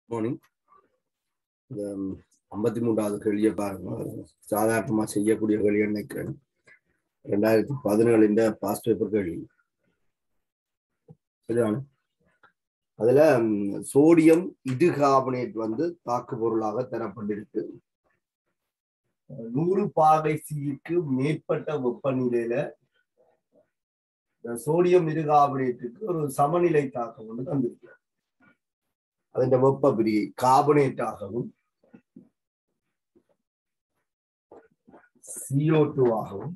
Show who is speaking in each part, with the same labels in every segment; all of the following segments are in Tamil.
Speaker 1: மார்னிங் இந்த ஐம்பத்தி மூன்றாவது கேள்வியை பாருங்க சாதாரணமா செய்யக்கூடிய கேள்வி நினைக்கிறேன் ரெண்டாயிரத்தி பதினேழுல பாஸ்ட் பேப்பர் கேள்வி சரிதானே அதுல ம், சோடியம் இடுகார்பனேட் வந்து தாக்கு பொருளாக தரப்பட்டிருக்கு நூறு பாகை சிக்கு மேற்பட்ட வெப்பநிலையில இந்த சோடியம் இருகார்பனேட்டுக்கு ஒரு சமநிலை தாக்கம் வந்து தந்திருக்கு അതിന്റെ വെപ്പ പിരികை കാർബണേറ്റ് ആகவும் சிஓ டூ ஆகவும்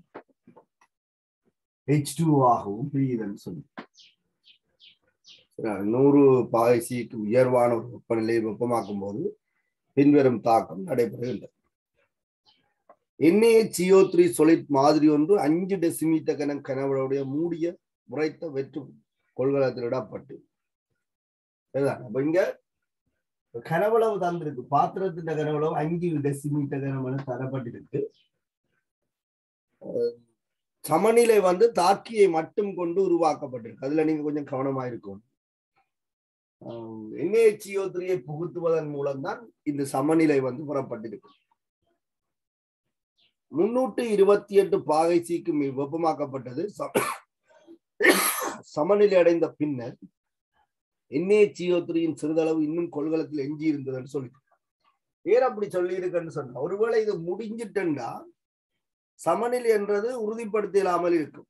Speaker 1: ஹெச் டூ ஆகவும் பிரியுதுன்னு சொல்லி சரியா? நூறு பாகை சிக்கு உயர்வான ஒரு வெப்பநிலையை வெப்பமாக்கும் போது பின்வரும் தாக்கம் நடைபெறுகின்றது எண்ணெய் சிஓ த்ரீ சொலிட் மாதிரி ஒன்று அஞ்சு டெசிமீட்டர் கன கனவுடைய மூடிய உரைத்த வெற்று கொள்கலத்தில் இடப்பட்டு சரிதான் அப்ப இங்க கனவளவு தந்திருக்கு பாத்திரத்தின் கனவளவு அஞ்சு டெசிமீட்டர் கனவளவு தரப்பட்டிருக்கு அஹ் சமநிலை வந்து தாக்கியை மட்டும் கொண்டு உருவாக்கப்பட்டிருக்கு அதுல நீங்க கொஞ்சம் கவனமா இருக்கும் என்ஏஹிஓ த்ரீயை புகுத்துவதன் மூலம்தான் இந்த சமநிலை வந்து புறப்பட்டிருக்கு முன்னூற்று இருபத்தி எட்டு பாகை சீக்கு மி- வெப்பமாக்கப்பட்டது ச- சமநிலை அடைந்த பின்னர் என்ஏஹிஓ த்ரீயின் சிறிதளவு இன்னும் கொள்கலத்தில் எஞ்சி இருந்ததுன்னு சொல்லி ஏன் அப்படி சொல்லி இருக்குன்னு சொன்னா ஒருவேளை இது முடிஞ்சிட்டுண்டா சமநிலை என்றது உறுதிப்படுத்தலாமல் இருக்கும்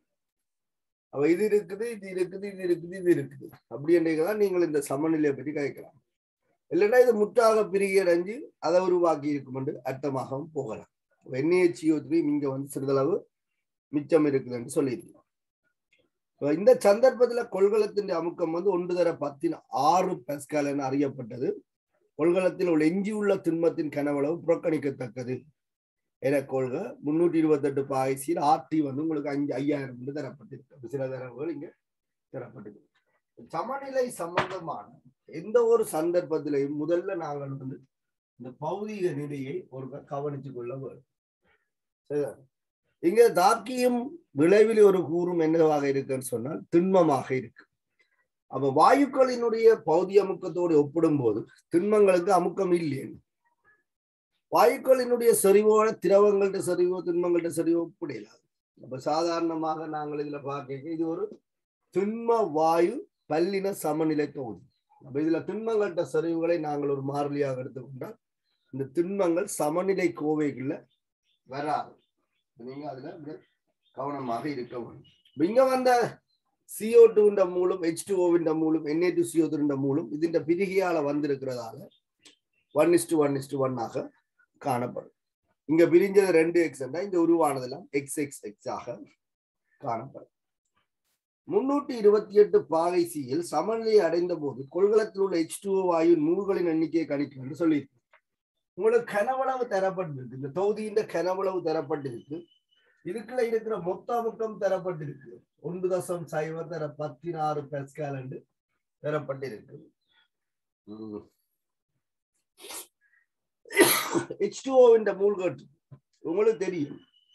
Speaker 1: அப்ப இது இருக்குது இது இருக்குது இது இருக்குது இது இருக்குது அப்படி என்றதான் நீங்கள் இந்த சமநிலையை பற்றி கேட்கலாம் இல்லைன்னா இது முற்றாக பிரிகடைஞ்சு அதை உருவாக்கி இருக்கும் என்று அர்த்தமாகவும் போகலாம் என்ஏஹிஓ த்ரீ இங்க வந்து சிறிதளவு மிச்சம் இருக்குதுன்னு சொல்லியிருக்கோம் இப்ப இந்த சந்தர்ப்பத்துல கொள்கலத்தின் அமுக்கம் வந்து ஒன்று தர பத்தின் ஆறு பெஸ்கால் என அறியப்பட்டது கொள்கலத்தில் உள்ள எஞ்சியுள்ள திண்மத்தின் கனவளவு புறக்கணிக்கத்தக்கது என கொள்க முன்னூற்றி இருபத்தெட்டு பாய்ச்சியில் ஆர்டி வந்து உங்களுக்கு அஞ்சு ஐயாயிரம் என்று தரப்பட்டிருக்கு சில தரவுகள் இங்க தரப்பட்டிருக்கு சமநிலை சம்பந்தமான எந்த ஒரு சந்தர்ப்பத்திலையும் முதல்ல நாங்கள் வந்து இந்த பௌதீக நிலையை ஒரு கவனித்துக் கொள்ள வேண்டும் சரியா? இங்க தாக்கியும் விளைவில் ஒரு கூறும் என்னவாக இருக்குன்னு சொன்னால் திண்மமாக இருக்கு அப்ப வாயுக்களினுடைய பௌதி அமுக்கத்தோடு ஒப்பிடும்போது திண்மங்களுக்கு அமுக்கம் இல்லையே வாயுக்களினுடைய செறிவோட திரவங்கள்ட்ட செறிவோ திண்மங்கள்ட்ட செறிவோ ஒப்பிடலாது அப்ப சாதாரணமாக நாங்கள் இதுல பார்க்க இது ஒரு திண்ம வாயு பல்லின சமநிலை தொகுதி அப்ப இதுல திண்மங்கள்ட்ட செறிவுகளை நாங்கள் ஒரு மாறிலியாக எடுத்துக்கொண்டால் இந்த திண்மங்கள் சமநிலை கோவைகள்ல வராது நீங்க அதுல மிக கவனமாக இருக்க வேண்டும் இப்ப இங்க வந்த சிஓ டூன்ற மூலம் ஹெச் டூ ஓவின்ற மூலம் என்ஏ டூ சிஓ த்ரீன்ற மூலம் ഇതിന്റെ பிரிகையால வந்திருக்கிறதால one is to one is to ஒன்னாக காணப்படும் இங்க பிரிஞ்சது ரெண்டு எக்ஸ் இங்க உருவானதெல்லாம் எக்ஸ் எக்ஸ் எக்ஸ் ஆக காணப்படும் முன்னூற்றி இருபத்தி எட்டு பாகை சியில் சமநிலையை அடைந்த போது கொள்கலத்தில் உள்ள எச் டூ வாயு நூல்களின் எண்ணிக்கையை கணிக்கும் என்று சொல்லியிருக்கு உங்களுக்கு கனவளவு தரப்பட்டிருக்கு இந்த தொகுதியின் கனவளவு தரப்பட்டிருக்கு இதுக்குள்ள இருக்கிற மொத்த அமுக்கம் தரப்பட்டிருக்கு ஒன்று தசம் சைவர் தர பதினாறு பெஸ்கால் என்று தரப்பட்டிருக்கு எச் டூஓவின் மூழ்கட்டு உங்களுக்கு தெரியும்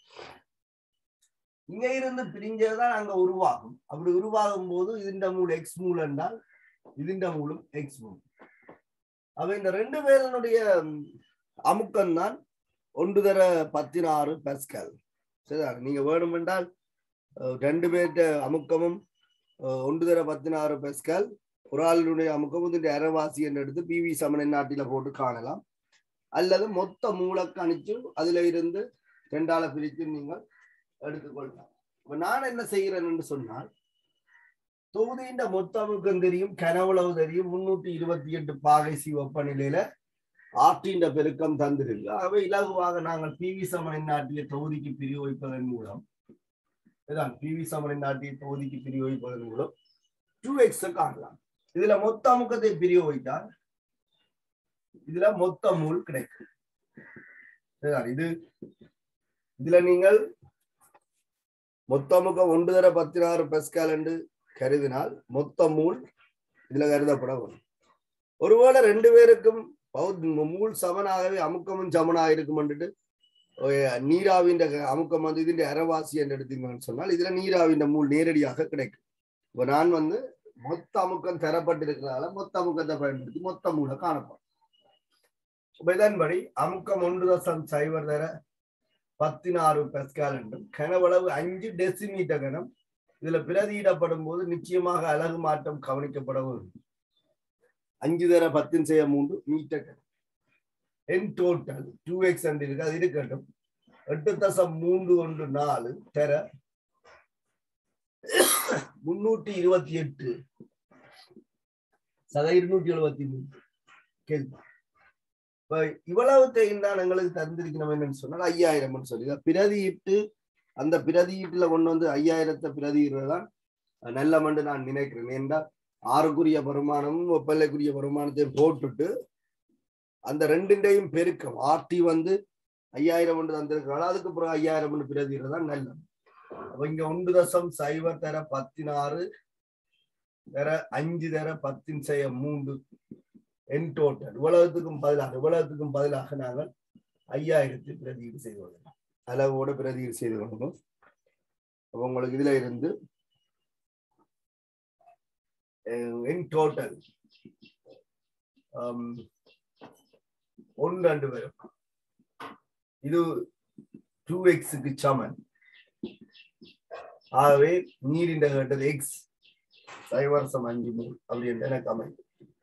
Speaker 1: இங்க இருந்து பிரிஞ்சதுதான் அங்க உருவாகும் அப்படி உருவாகும் போது ഇതിന്റെ மூல் எக்ஸ் மூல் என்றால் ഇതിന്റെ மூலும் எக்ஸ் மூல் அப்ப இந்த ரெண்டு பேரனுடைய அமுக்கம் தான் ஒன்று தர பதினாறு பெஸ்கல் சரிதா நீங்க வேணுமென்றால் அஹ், ரெண்டு பேர்ட்ட அமுக்கமும் அஹ், ஒன்று தர பதினாறு பெஸ்கல் ஒரு ஆளுடைய அமுக்கமும் ഇതിന്റെ அரைவாசி என்று எடுத்து பிவி சமண நாட்டில போட்டு காணலாம் அல்லது மொத்த மூலக்கு அணிச்சு அதுல இருந்து ரெண்டால பிரித்து நீங்கள் எடுத்துக்கொள்ளலாம் இப்ப நான் என்ன செய்கிறேன் என்று சொன்னால் தொகுதியின் மொத்த அமுக்கம் தெரியும் கனவுளவு தெரியும் முன்னூற்றி இருபத்தி எட்டு பாகை சி வெப்பநிலையில ஆற்றின் பெருக்கம் தந்திருக்கு ஆகவே இலகுவாக நாங்கள் பிவி சமனின் நாட்டிய தொகுதிக்கு பிரிவகிப்பதன் மூலம் இதான் பிவி சமனின் நாட்டிய தொகுதிக்கு பிரிவகிப்பதன் மூலம் டூ எக்ஸ் காணலாம் இதுல மொத்த அமுக்கத்தை பிரிவகித்தால் இதுல மொத்த மூல் கிடைக்கும் சரிதான் இது இதுல நீங்கள் மொத்த அமுக்கம் ஒன்று தர பத்தினாறு பெஸ்கால் என்று கருதினால் மொத்த மூல் இதுல கருதப்பட வரும் ஒருவேளை ரெண்டு பேருக்கும் பௌத்- மூல் சமனாகவே அமுக்கமும் சமனாக இருக்கும்னுட்டு நீராவின் அமுக்கம் வந்து ഇതിന്റെ அரைவாசி என்று எடுத்தீங்கன்னு சொன்னால் இதுல நீராவின் மூல் நேரடியாக கிடைக்கும் இப்ப நான் வந்து மொத்த அமுக்கம் தரப்பட்டிருக்கிறதால மொத்த அமுக்கத்தை பயன்படுத்தி மொத்த மூல காணப்படும் இப்ப இதன்படி அமுக்கம் ஒன்று தசம் சைவர் தர பதினாறு பெஸ்கால் என்றும் கனவளவு அஞ்சு டெசிமீட்டர் கனம் இதுல பிரதியிடப்படும் போது நிச்சயமாக அழகு மாற்றம் கவனிக்கப்பட வேண்டும் அஞ்சு தர பத்தின் செய்ய மூன்று மீட்டர் கனம் என் டோட்டல் டூ எக்ஸ் இருக்கு அது இருக்கட்டும் எட்டு தசம் மூன்று ஒன்று நாலு தர முன்னூற்றி இருபத்தி எட்டு சத இருநூற்றி எழுபத்தி மூன்று கேள்வி இப்ப இவ்வளவுத்தையும் தான் எங்களுக்கு தந்திருக்கணும் என்னன்னு சொன்னால் ஐயாயிரம் சொல்லி பிரதியிட்டு அந்த பிரதியீட்டுல கொண்டு வந்து ஐயாயிரத்தை பிரதியிடுறதுதான் நல்ல மண்டு நான் நினைக்கிறேன் என்றால் ஆறுக்குரிய வருமானமும் ஒப்பல்லைக்குரிய வருமானத்தையும் போட்டுட்டு அந்த ரெண்டுண்டையும் பெருக்கம் ஆர்டி வந்து ஐயாயிரம் ஒன்று தந்திருக்கிறாள் அதுக்கு பிறகு ஐயாயிரம் ஒன்று பிரதியிடுறதுதான் நல்லது அப்ப இங்க ஒன்று தசம் சைவர் தர பத்தினாறு தர அஞ்சு தர பத்தின் செய்ய மூன்று என் டோட்டல் உலகத்துக்கும் பதிலாக உலகத்துக்கும் பதிலாக நாங்கள் ஐயாயிரத்தை பிரதியீடு செய்து கொள்ளலாம் அளவோட பிரதியீடு செய்து கொள்ளணும் அப்ப உங்களுக்கு இதுல இருந்து என் டோட்டல் ஒன்று ரெண்டு வரும் இது டூ எக்ஸுக்கு சமன் ஆகவே நீரின் கேட்டது எக்ஸ் சைவரசம் அஞ்சு மூணு அப்படி என்று எனக்கு அமையும்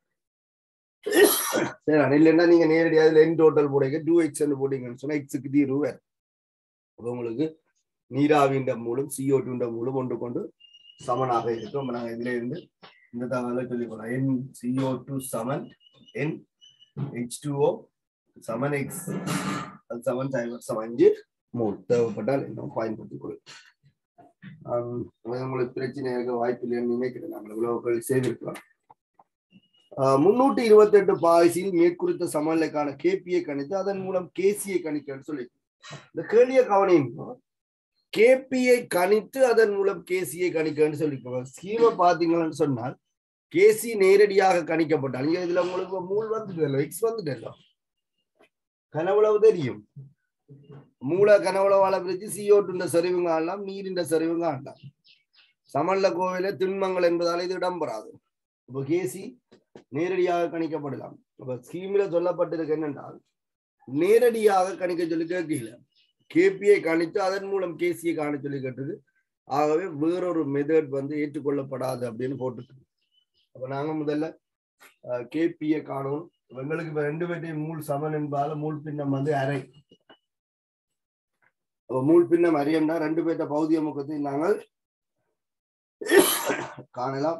Speaker 1: சரி இல்லைன்னா நீங்க நேரடியாக இதுல என் டோட்டல் போடுங்க டூ எக்ஸ் போட்டீங்கன்னு சொன்னா எக்ஸுக்கு தீர்வு வேறு அப்ப உங்களுக்கு நீராவின்ற மூலம் சிஓ டூன்ற மூலம் ஒன்று கொண்டு சமனாக இருக்கும் அப்ப நாங்க இதுல இருந்து இந்த தகவலை சொல்லிக் கொள்ளலாம் என் சிஓ டூ சமன் என் ஹெச் டூஓ சமன் எக்ஸ் அது சமன் சைவரசம் அஞ்சு மூணு தேவைப்பட்டால் இன்னும் பயன்படுத்திக் கொள்ளும் உங்களுக்கு பிரச்சனை இருக்க வாய்ப்பு இல்லைன்னு நினைக்கிறேன் நாங்கள் இவ்வளவு செய்திருக்கலாம் முன்னூற்றி இருபத்தி எட்டு பாய்சியில் மேற்குறித்த சமநிலைக்கான கேபியை கணித்து அதன் மூலம் கேசியை கணிக்கன்னு சொல்லி இந்த கேள்விய கவனியும் கேபியை கணித்து அதன் மூலம் கேசியை கணிக்கன்னு சொல்லிக்கோங்க ஸ்கீமை பாத்தீங்கன்னு சொன்னால் கேசி நேரடியாக கணிக்கப்பட்டால் இங்க இதுல உங்களுக்கு மூல் வந்துட்டு எக்ஸ் வந்துட்டு கனவுளவு தெரியும் மூல கனவுளவால பிரிச்சு சிஓட்டுன்ற சரிவுங்க ஆடலாம் நீரின்ற சரிவுங்க ஆடலாம் சமல்ல கோவில திண்மங்கள் என்பதால இது இடம்பெறாது இப்போ கேசி நேரடியாக கணிக்கப்படலாம் அப்ப ஸ்கீம்ல சொல்லப்பட்டிருக்கு என்னென்றால் நேரடியாக கணிக்க சொல்லி கேட்கல கேபியை கணித்து அதன் மூலம் கேசியை காண சொல்லி கேட்டது ஆகவே வேறொரு மெத்தட் வந்து ஏற்றுக்கொள்ளப்படாது அப்படின்னு போட்டுட்டு அப்ப நாங்க முதல்ல கேபியை காணும் எங்களுக்கு இப்ப ரெண்டு பேர்ட்டையும் மூல் சமன் என்பதால மூல் பின்னம் வந்து அரை மூல் பின்னம் அரியண்டா ரெண்டு பேர்ட்ட பௌதிய முகத்தை நாங்கள் காணலாம்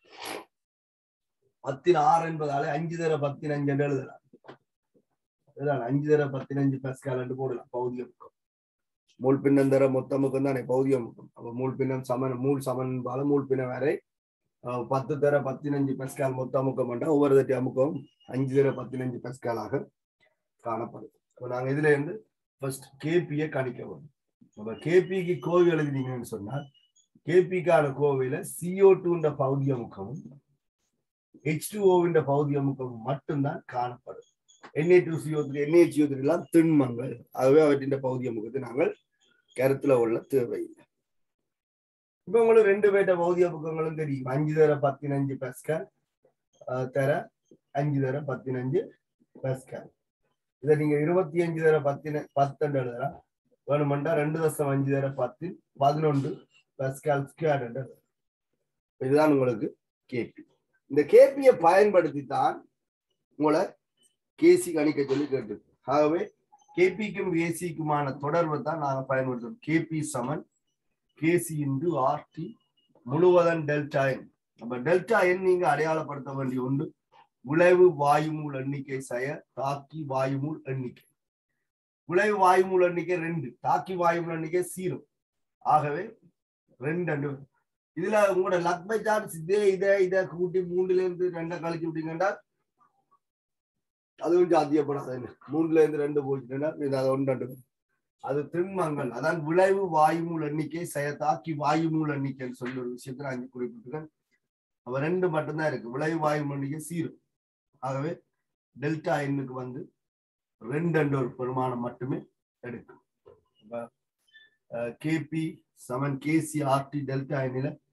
Speaker 1: பத்தின் ஆறு என்பதால அஞ்சு தர பத்தினஞ்சு என்று எழுதலாம் இதுதான் அஞ்சு தர பத்தினஞ்சு பஸ்கால் என்று போடலாம் பௌதிய முகம் மூல் பின்னம் தர மொத்த முகம் தானே பௌதிய முகம் அப்ப மூல் பின்னம் சமன் மூல் சமன் என்பதால மூல் பின்னம் வரை பத்து தர பத்தினஞ்சு பஸ்கால் மொத்த முகம் என்றால் ஒவ்வொரு தட்டி அமுக்கம் அஞ்சு தர பத்தினஞ்சு பஸ்காலாக காணப்படும் அப்ப நாங்க இதுல இருந்து ஃபர்ஸ்ட் கேபியை கணிக்க வரும் அப்ப கேபிக்கு கோவி எழுதினீங்கன்னு சொன்னால் கேபிக்கான கோவில சிஓ டூன்ற பௌதிய முகமும் ஹெச் டூ ஓவின்ற பௌதிய முகமும் மட்டும்தான் காணப்படும் N A two C O three N A H O three எல்லாம் திண்மங்கள் ஆகவே அவற்றின் பௌதிய முகத்தை நாங்கள் கருத்துல உள்ள தேவையில்லை இப்ப உங்களுக்கு ரெண்டு பேர்ட்ட பௌதிய முகங்களும் தெரியும் அஞ்சு தர பத்தினஞ்சு பெஸ்கல் தர அஞ்சு தர பத்தினஞ்சு பெஸ்கல் இதை நீங்க இருபத்தி அஞ்சு தர பத்தின பத்தெண்டு எழுதலாம் வேணுமெண்டா ரெண்டு தசம் அஞ்சு தர பத்து பதினொன்று பெஸ்கால் ஸ்கொயர் இதுதான் உங்களுக்கு கேபி இந்த கேபியை பயன்படுத்தி தான் உங்களை கேசி கணிக்க சொல்லி கேட்டு ஆகவே கேபிக்கும் ஏசிக்குமான தொடர்பை தான் நாங்க பயன்படுத்துறோம் கேபி சமன் கேசி இன்டு ஆர்டி முழுவதன் டெல்டா என் அப்ப டெல்டா என் நீங்க அடையாளப்படுத்த வேண்டிய ஒன்று விளைவு வாயுமூல் எண்ணிக்கை செய்ய தாக்கி வாயுமூல் எண்ணிக்கை விளைவு வாயுமூல் எண்ணிக்கை ரெண்டு தாக்கி வாயுமூல் எண்ணிக்கை சீரோ ஆகவே ரெண்டு ரெண்டு இதுல உங்களோட லக் பை சான்ஸ் இதே இதை இதை கூட்டி மூணுல இருந்து ரெண்டை கழிச்சு விட்டீங்கன்னா அதுவும் சாத்தியப்படாது மூணுல இருந்து ரெண்டு போச்சுன்னா இது அது ஒன்று ரெண்டு அது திண்மங்கள் அதான் விளைவு வாயுமூல் எண்ணிக்கை செய தாக்கி வாயுமூல் எண்ணிக்கைன்னு சொல்லி ஒரு விஷயத்த நான் இங்க குறிப்பிட்டிருக்கேன் அவ ரெண்டு மட்டும்தான் இருக்கு விளைவு வாயுமூல் எண்ணிக்கை சீரும் ஆகவே டெல்டா எண்ணுக்கு வந்து ரெண்டு என்ற ஒரு பெருமானம் மட்டுமே எடுக்கும் கேபி சமன் கேசி ஆர்டி டெல்டா எண்ணில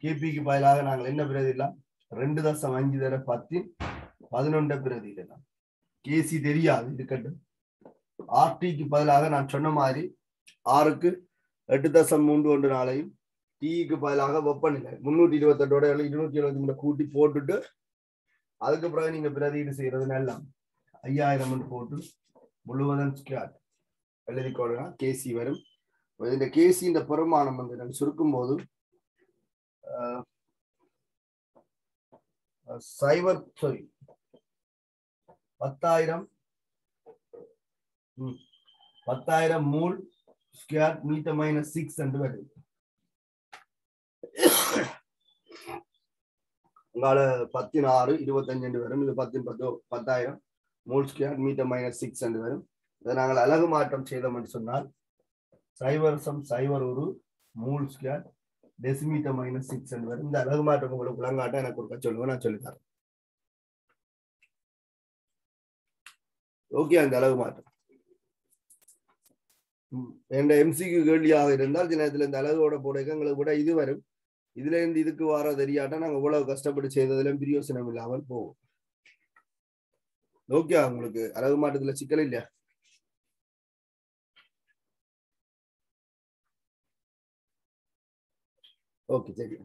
Speaker 1: கேபிக்கு பதிலாக நாங்கள் என்ன பிரதிடலாம் ரெண்டு தசம் அஞ்சு தர பத்தின் பதினொன்றை பிரதிடலாம் கேசி தெரியாது இருக்கட்டும் ஆர்டிக்கு பதிலாக நான் சொன்ன மாதிரி ஆறுக்கு எட்டு தசம் மூன்று ஒன்று நாளையும் டீக்கு பதிலாக வெப்பநிலை முன்னூத்தி இருபத்தெட்டோட இருநூத்தி எழுபத்தி மூணு கூட்டி போட்டுட்டு அதுக்கு பிறகு நீங்க பிரதியீடு செய்யறது நல்லா ஐயாயிரம் போட்டு முழுவதும் ஸ்கியாட் எழுதிக்கொள்ளலாம் கேசி வரும் இந்த கேசி இந்த பெருமானம் வந்து நான் சுருக்கும் போது சைபர் சாரி பத்தாயிரம் பத்தாயிரம் மூல் ஸ்கொயர் மீட்டர் மைனஸ் சிக்ஸ் என்று வருது உங்களால பத்தின் ஆறு இருபத்தஞ்சு என்று வரும் இது பத்தின் பத்து பத்தாயிரம் மூல் ஸ்கொயர் மீட்டர் மைனஸ் சிக்ஸ் என்று வரும் இதை நாங்கள் அழகு மாற்றம் செய்தோம் என்று சொன்னால் சைவர் சம் சைவர் ஒரு மூல் ஸ்கொயர் டெசிமீட்டர் மைனஸ் சிக்ஸ் என்று வரும் இந்த அழகு மாற்றம் உங்களுக்கு விளங்காட்ட எனக்கு ஒரு சொல்லுவேன் நான் சொல்லித்தரேன் ஓகே அந்த அழகு மாற்றம் என்ற எம்சிக்கு கேள்வியாக இருந்தால் சில நேரத்தில் இந்த அழகோட போட எங்களுக்கு விட இது வரும் இதுல இருந்து இதுக்கு வர தெரியாட்டா நாங்க இவ்வளவு கஷ்டப்பட்டு செய்ததுல பிரியோசனம் இல்லாமல் போவோம் ஓகே உங்களுக்கு அழகு மாற்றத்துல சிக்கல் இல்லையா ஓகே சரி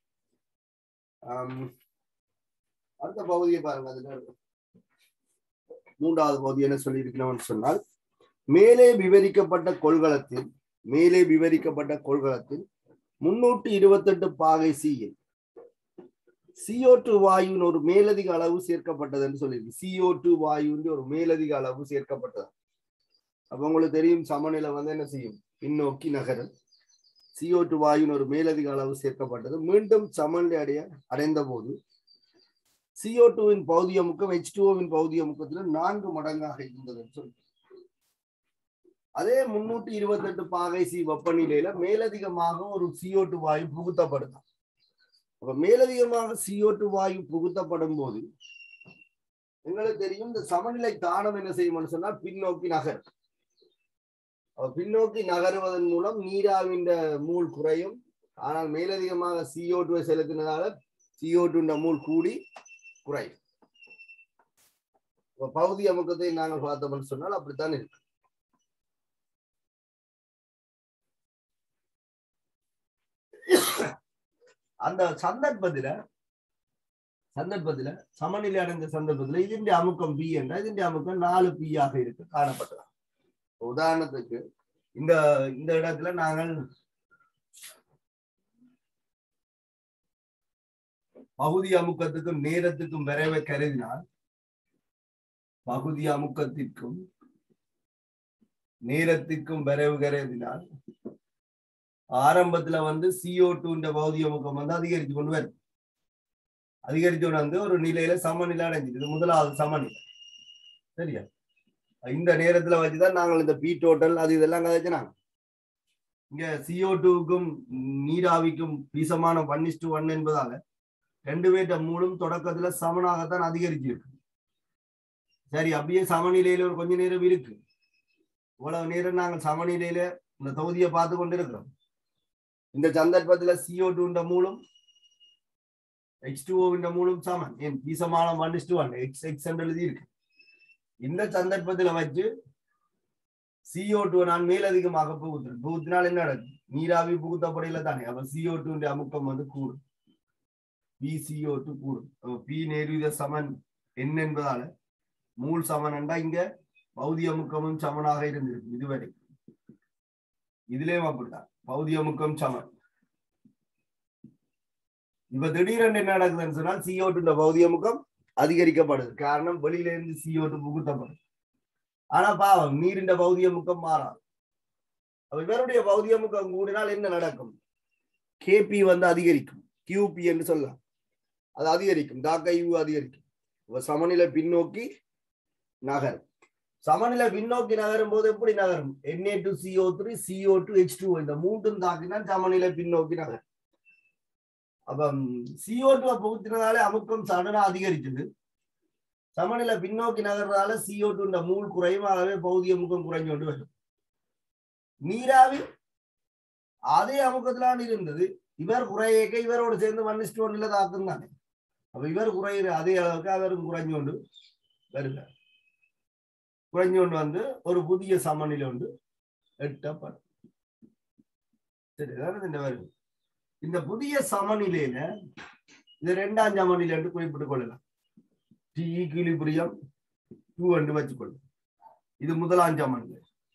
Speaker 1: அடுத்த பகுதியை பாருங்க அதுல மூன்றாவது பகுதி என்ன சொல்லி இருக்கணும்னு சொன்னால் மேலே விவரிக்கப்பட்ட கொள்கலத்தில் மேலே விவரிக்கப்பட்ட கொள்கலத்தில் முன்னூற்றி இருபத்தெட்டு பாகை சியில் சிஓ டூ வாயுவின் ஒரு மேலதிக அளவு சேர்க்கப்பட்டதுன்னு சொல்லியிருக்கு சிஓ டூ வாயுவின் ஒரு மேலதிக அளவு சேர்க்கப்பட்டது அப்ப உங்களுக்கு தெரியும் சமநிலை வந்து என்ன செய்யும் பின்னோக்கி நகரும் சிஓ டூ வாயுவின் ஒரு மேலதிக அளவு சேர்க்கப்பட்டது மீண்டும் சமநிலை அடைய அடைந்த போது சிஓ டூவின் பௌதிய முக்கம் ஹெச் டூவின் பௌதிய முக்கத்துல நான்கு மடங்காக இருந்ததுன்னு சொல்லி அதே முன்னூற்றி இருபத்தி எட்டு பாகை சி வெப்பநிலையில மேலதிகமாக ஒரு சிஓ டூ வாயு புகுத்தப்படுது அப்ப மேலதிகமாக சிஓ டூ வாயு புகுத்தப்படும் போது எங்களுக்கு தெரியும் இந்த சமநிலை தானம் என்ன செய்யும்னு சொன்னா பின்னோக்கி நகர் பின்னோக்கி நகருவதன் மூலம் நீராவின் மூல் குறையும் ஆனால் மேலதிகமாக சிஓ டூவை செலுத்தினதால சிஓ டூ மூல் கூடி குறையும் பகுதி அமுக்கத்தை நாங்கள் பார்த்தோம்னு சொன்னால் அப்படித்தான் இருக்கு அந்த சந்தர்ப்பத்துல சந்தர்ப்பத்துல சமநிலை அடைந்த சந்தர்ப்பத்துல ഇതിന്റെ அமுக்கம் பி என்ற ഇതിന്റെ அமுக்கம் நாலு பி ஆக இருக்கு காணப்பட்டதா உதாரணத்துக்கு இந்த இந்த இடத்துல நாங்கள் பகுதி அமுக்கத்துக்கும் நேரத்துக்கும் விரைவை கருதினால் பகுதி அமுக்கத்திற்கும் நேரத்திற்கும் விரைவு கருதினால் ஆரம்பத்துல வந்து சிஓ டூன்ற பௌதிக முகம் வந்து அதிகரித்து கொண்டு வரும் அதிகரித்து கொண்டு வந்து ஒரு நிலையில சமநிலை அடைஞ்சிது இது முதலாவது சமநிலை சரியா இந்த நேரத்துல வச்சுதான் நாங்கள் இந்த பி டோட்டல் அது இதெல்லாம் கதைச்சினாங்க இங்க சிஓ டூக்கும் நீராவிக்கும் பீசமான ஒன் இஸ் டூ ஒன் என்பதால ரெண்டு பேர்ட்ட மூலம் தொடக்கத்துல சமனாகத்தான் அதிகரிச்சிருக்கு சரி அப்படியே சமநிலையில ஒரு கொஞ்ச நேரம் இருக்கு இவ்வளவு நேரம் நாங்கள் சமநிலையில இந்த தொகுதியை பார்த்து கொண்டு இருக்கிறோம் இந்த சந்தர்ப்பத்துல சிஓ டூன்ற மூலம் எக்ஸ் டூஓவின் மூலம் சமன் ஏன் பீசமான one is to one x x எழுதி இருக்கு இந்த சந்தர்ப்பத்துல வச்சு சிஓ டூ நான் மேலதிகமாக புகுத்துறேன் புகுத்தினால் என்ன நடக்கும் நீராவி புகுத்தப்படையில தானே அப்ப சிஓ டூ அமுக்கம் வந்து கூடும் பி சிஓ டூ கூடும் பி நேர்வித சமன் என்ன என்பதால மூல் சமன் என்றா இங்க பௌதிய முக்கமும் சமனாக இருந்திருக்கு இதுவரை இதுலயும் அப்படித்தான் பௌதிய முக்கம் சமன் இப்ப திடீரென்று என்ன நடக்குதுன்னு சொன்னால் சிஓ டூ பௌதிய முக்கம் அதிகரிக்கப்படுது காரணம் வெளியில இருந்து சிஓ டூ புகுத்தப்படுது ஆனா பாவம் நீரின் பௌதிய முக்கம் மாறாது அப்ப இவருடைய பௌதிய முக்கம் கூடினால் என்ன நடக்கும் கேபி வந்து அதிகரிக்கும் கியூபி என்று சொல்லலாம் அது அதிகரிக்கும் டாக்கைவு அதிகரிக்கும் சமநிலை பின்னோக்கி நகரும் சமநிலை பின்னோக்கி நகரும் போது எப்படி நகரும் N A two C O three C O two H two இந்த மூன்றும் தாக்கினால் சமநிலை பின்னோக்கி நகரும் அப்ப சிஓ டூ புகுத்தினதாலே அமுக்கம் சடனா அதிகரிச்சது சமநிலை பின்னோக்கி நகர்றதால சிஓ டூ இந்த மூல் குறையும் ஆகவே பௌதிய அமுக்கம் குறைஞ்சு கொண்டு வரும் நீராவி அதே அமுக்கத்திலான இருந்தது இவர் குறையக்க இவரோடு சேர்ந்து ஒன் இஸ்டு ஒன்ல தாக்கும் தானே அப்ப இவர் குறையிற அதே அளவுக்கு அவரும் குறைஞ்சு கொண்டு வருகிறார் குறைஞ்சு கொண்டு வந்து ஒரு புதிய சமநிலை உண்டு எட்டப்படும் சரி அதாவது இந்த வருது இந்த புதிய சமநிலையில இது ரெண்டாம் சமநிலை என்று குறிப்பிட்டுக் கொள்ளலாம் டி ஈக்குலிபிரியம் டூ என்று வச்சுக்கொள்ளும் இது முதலாம் சமநிலை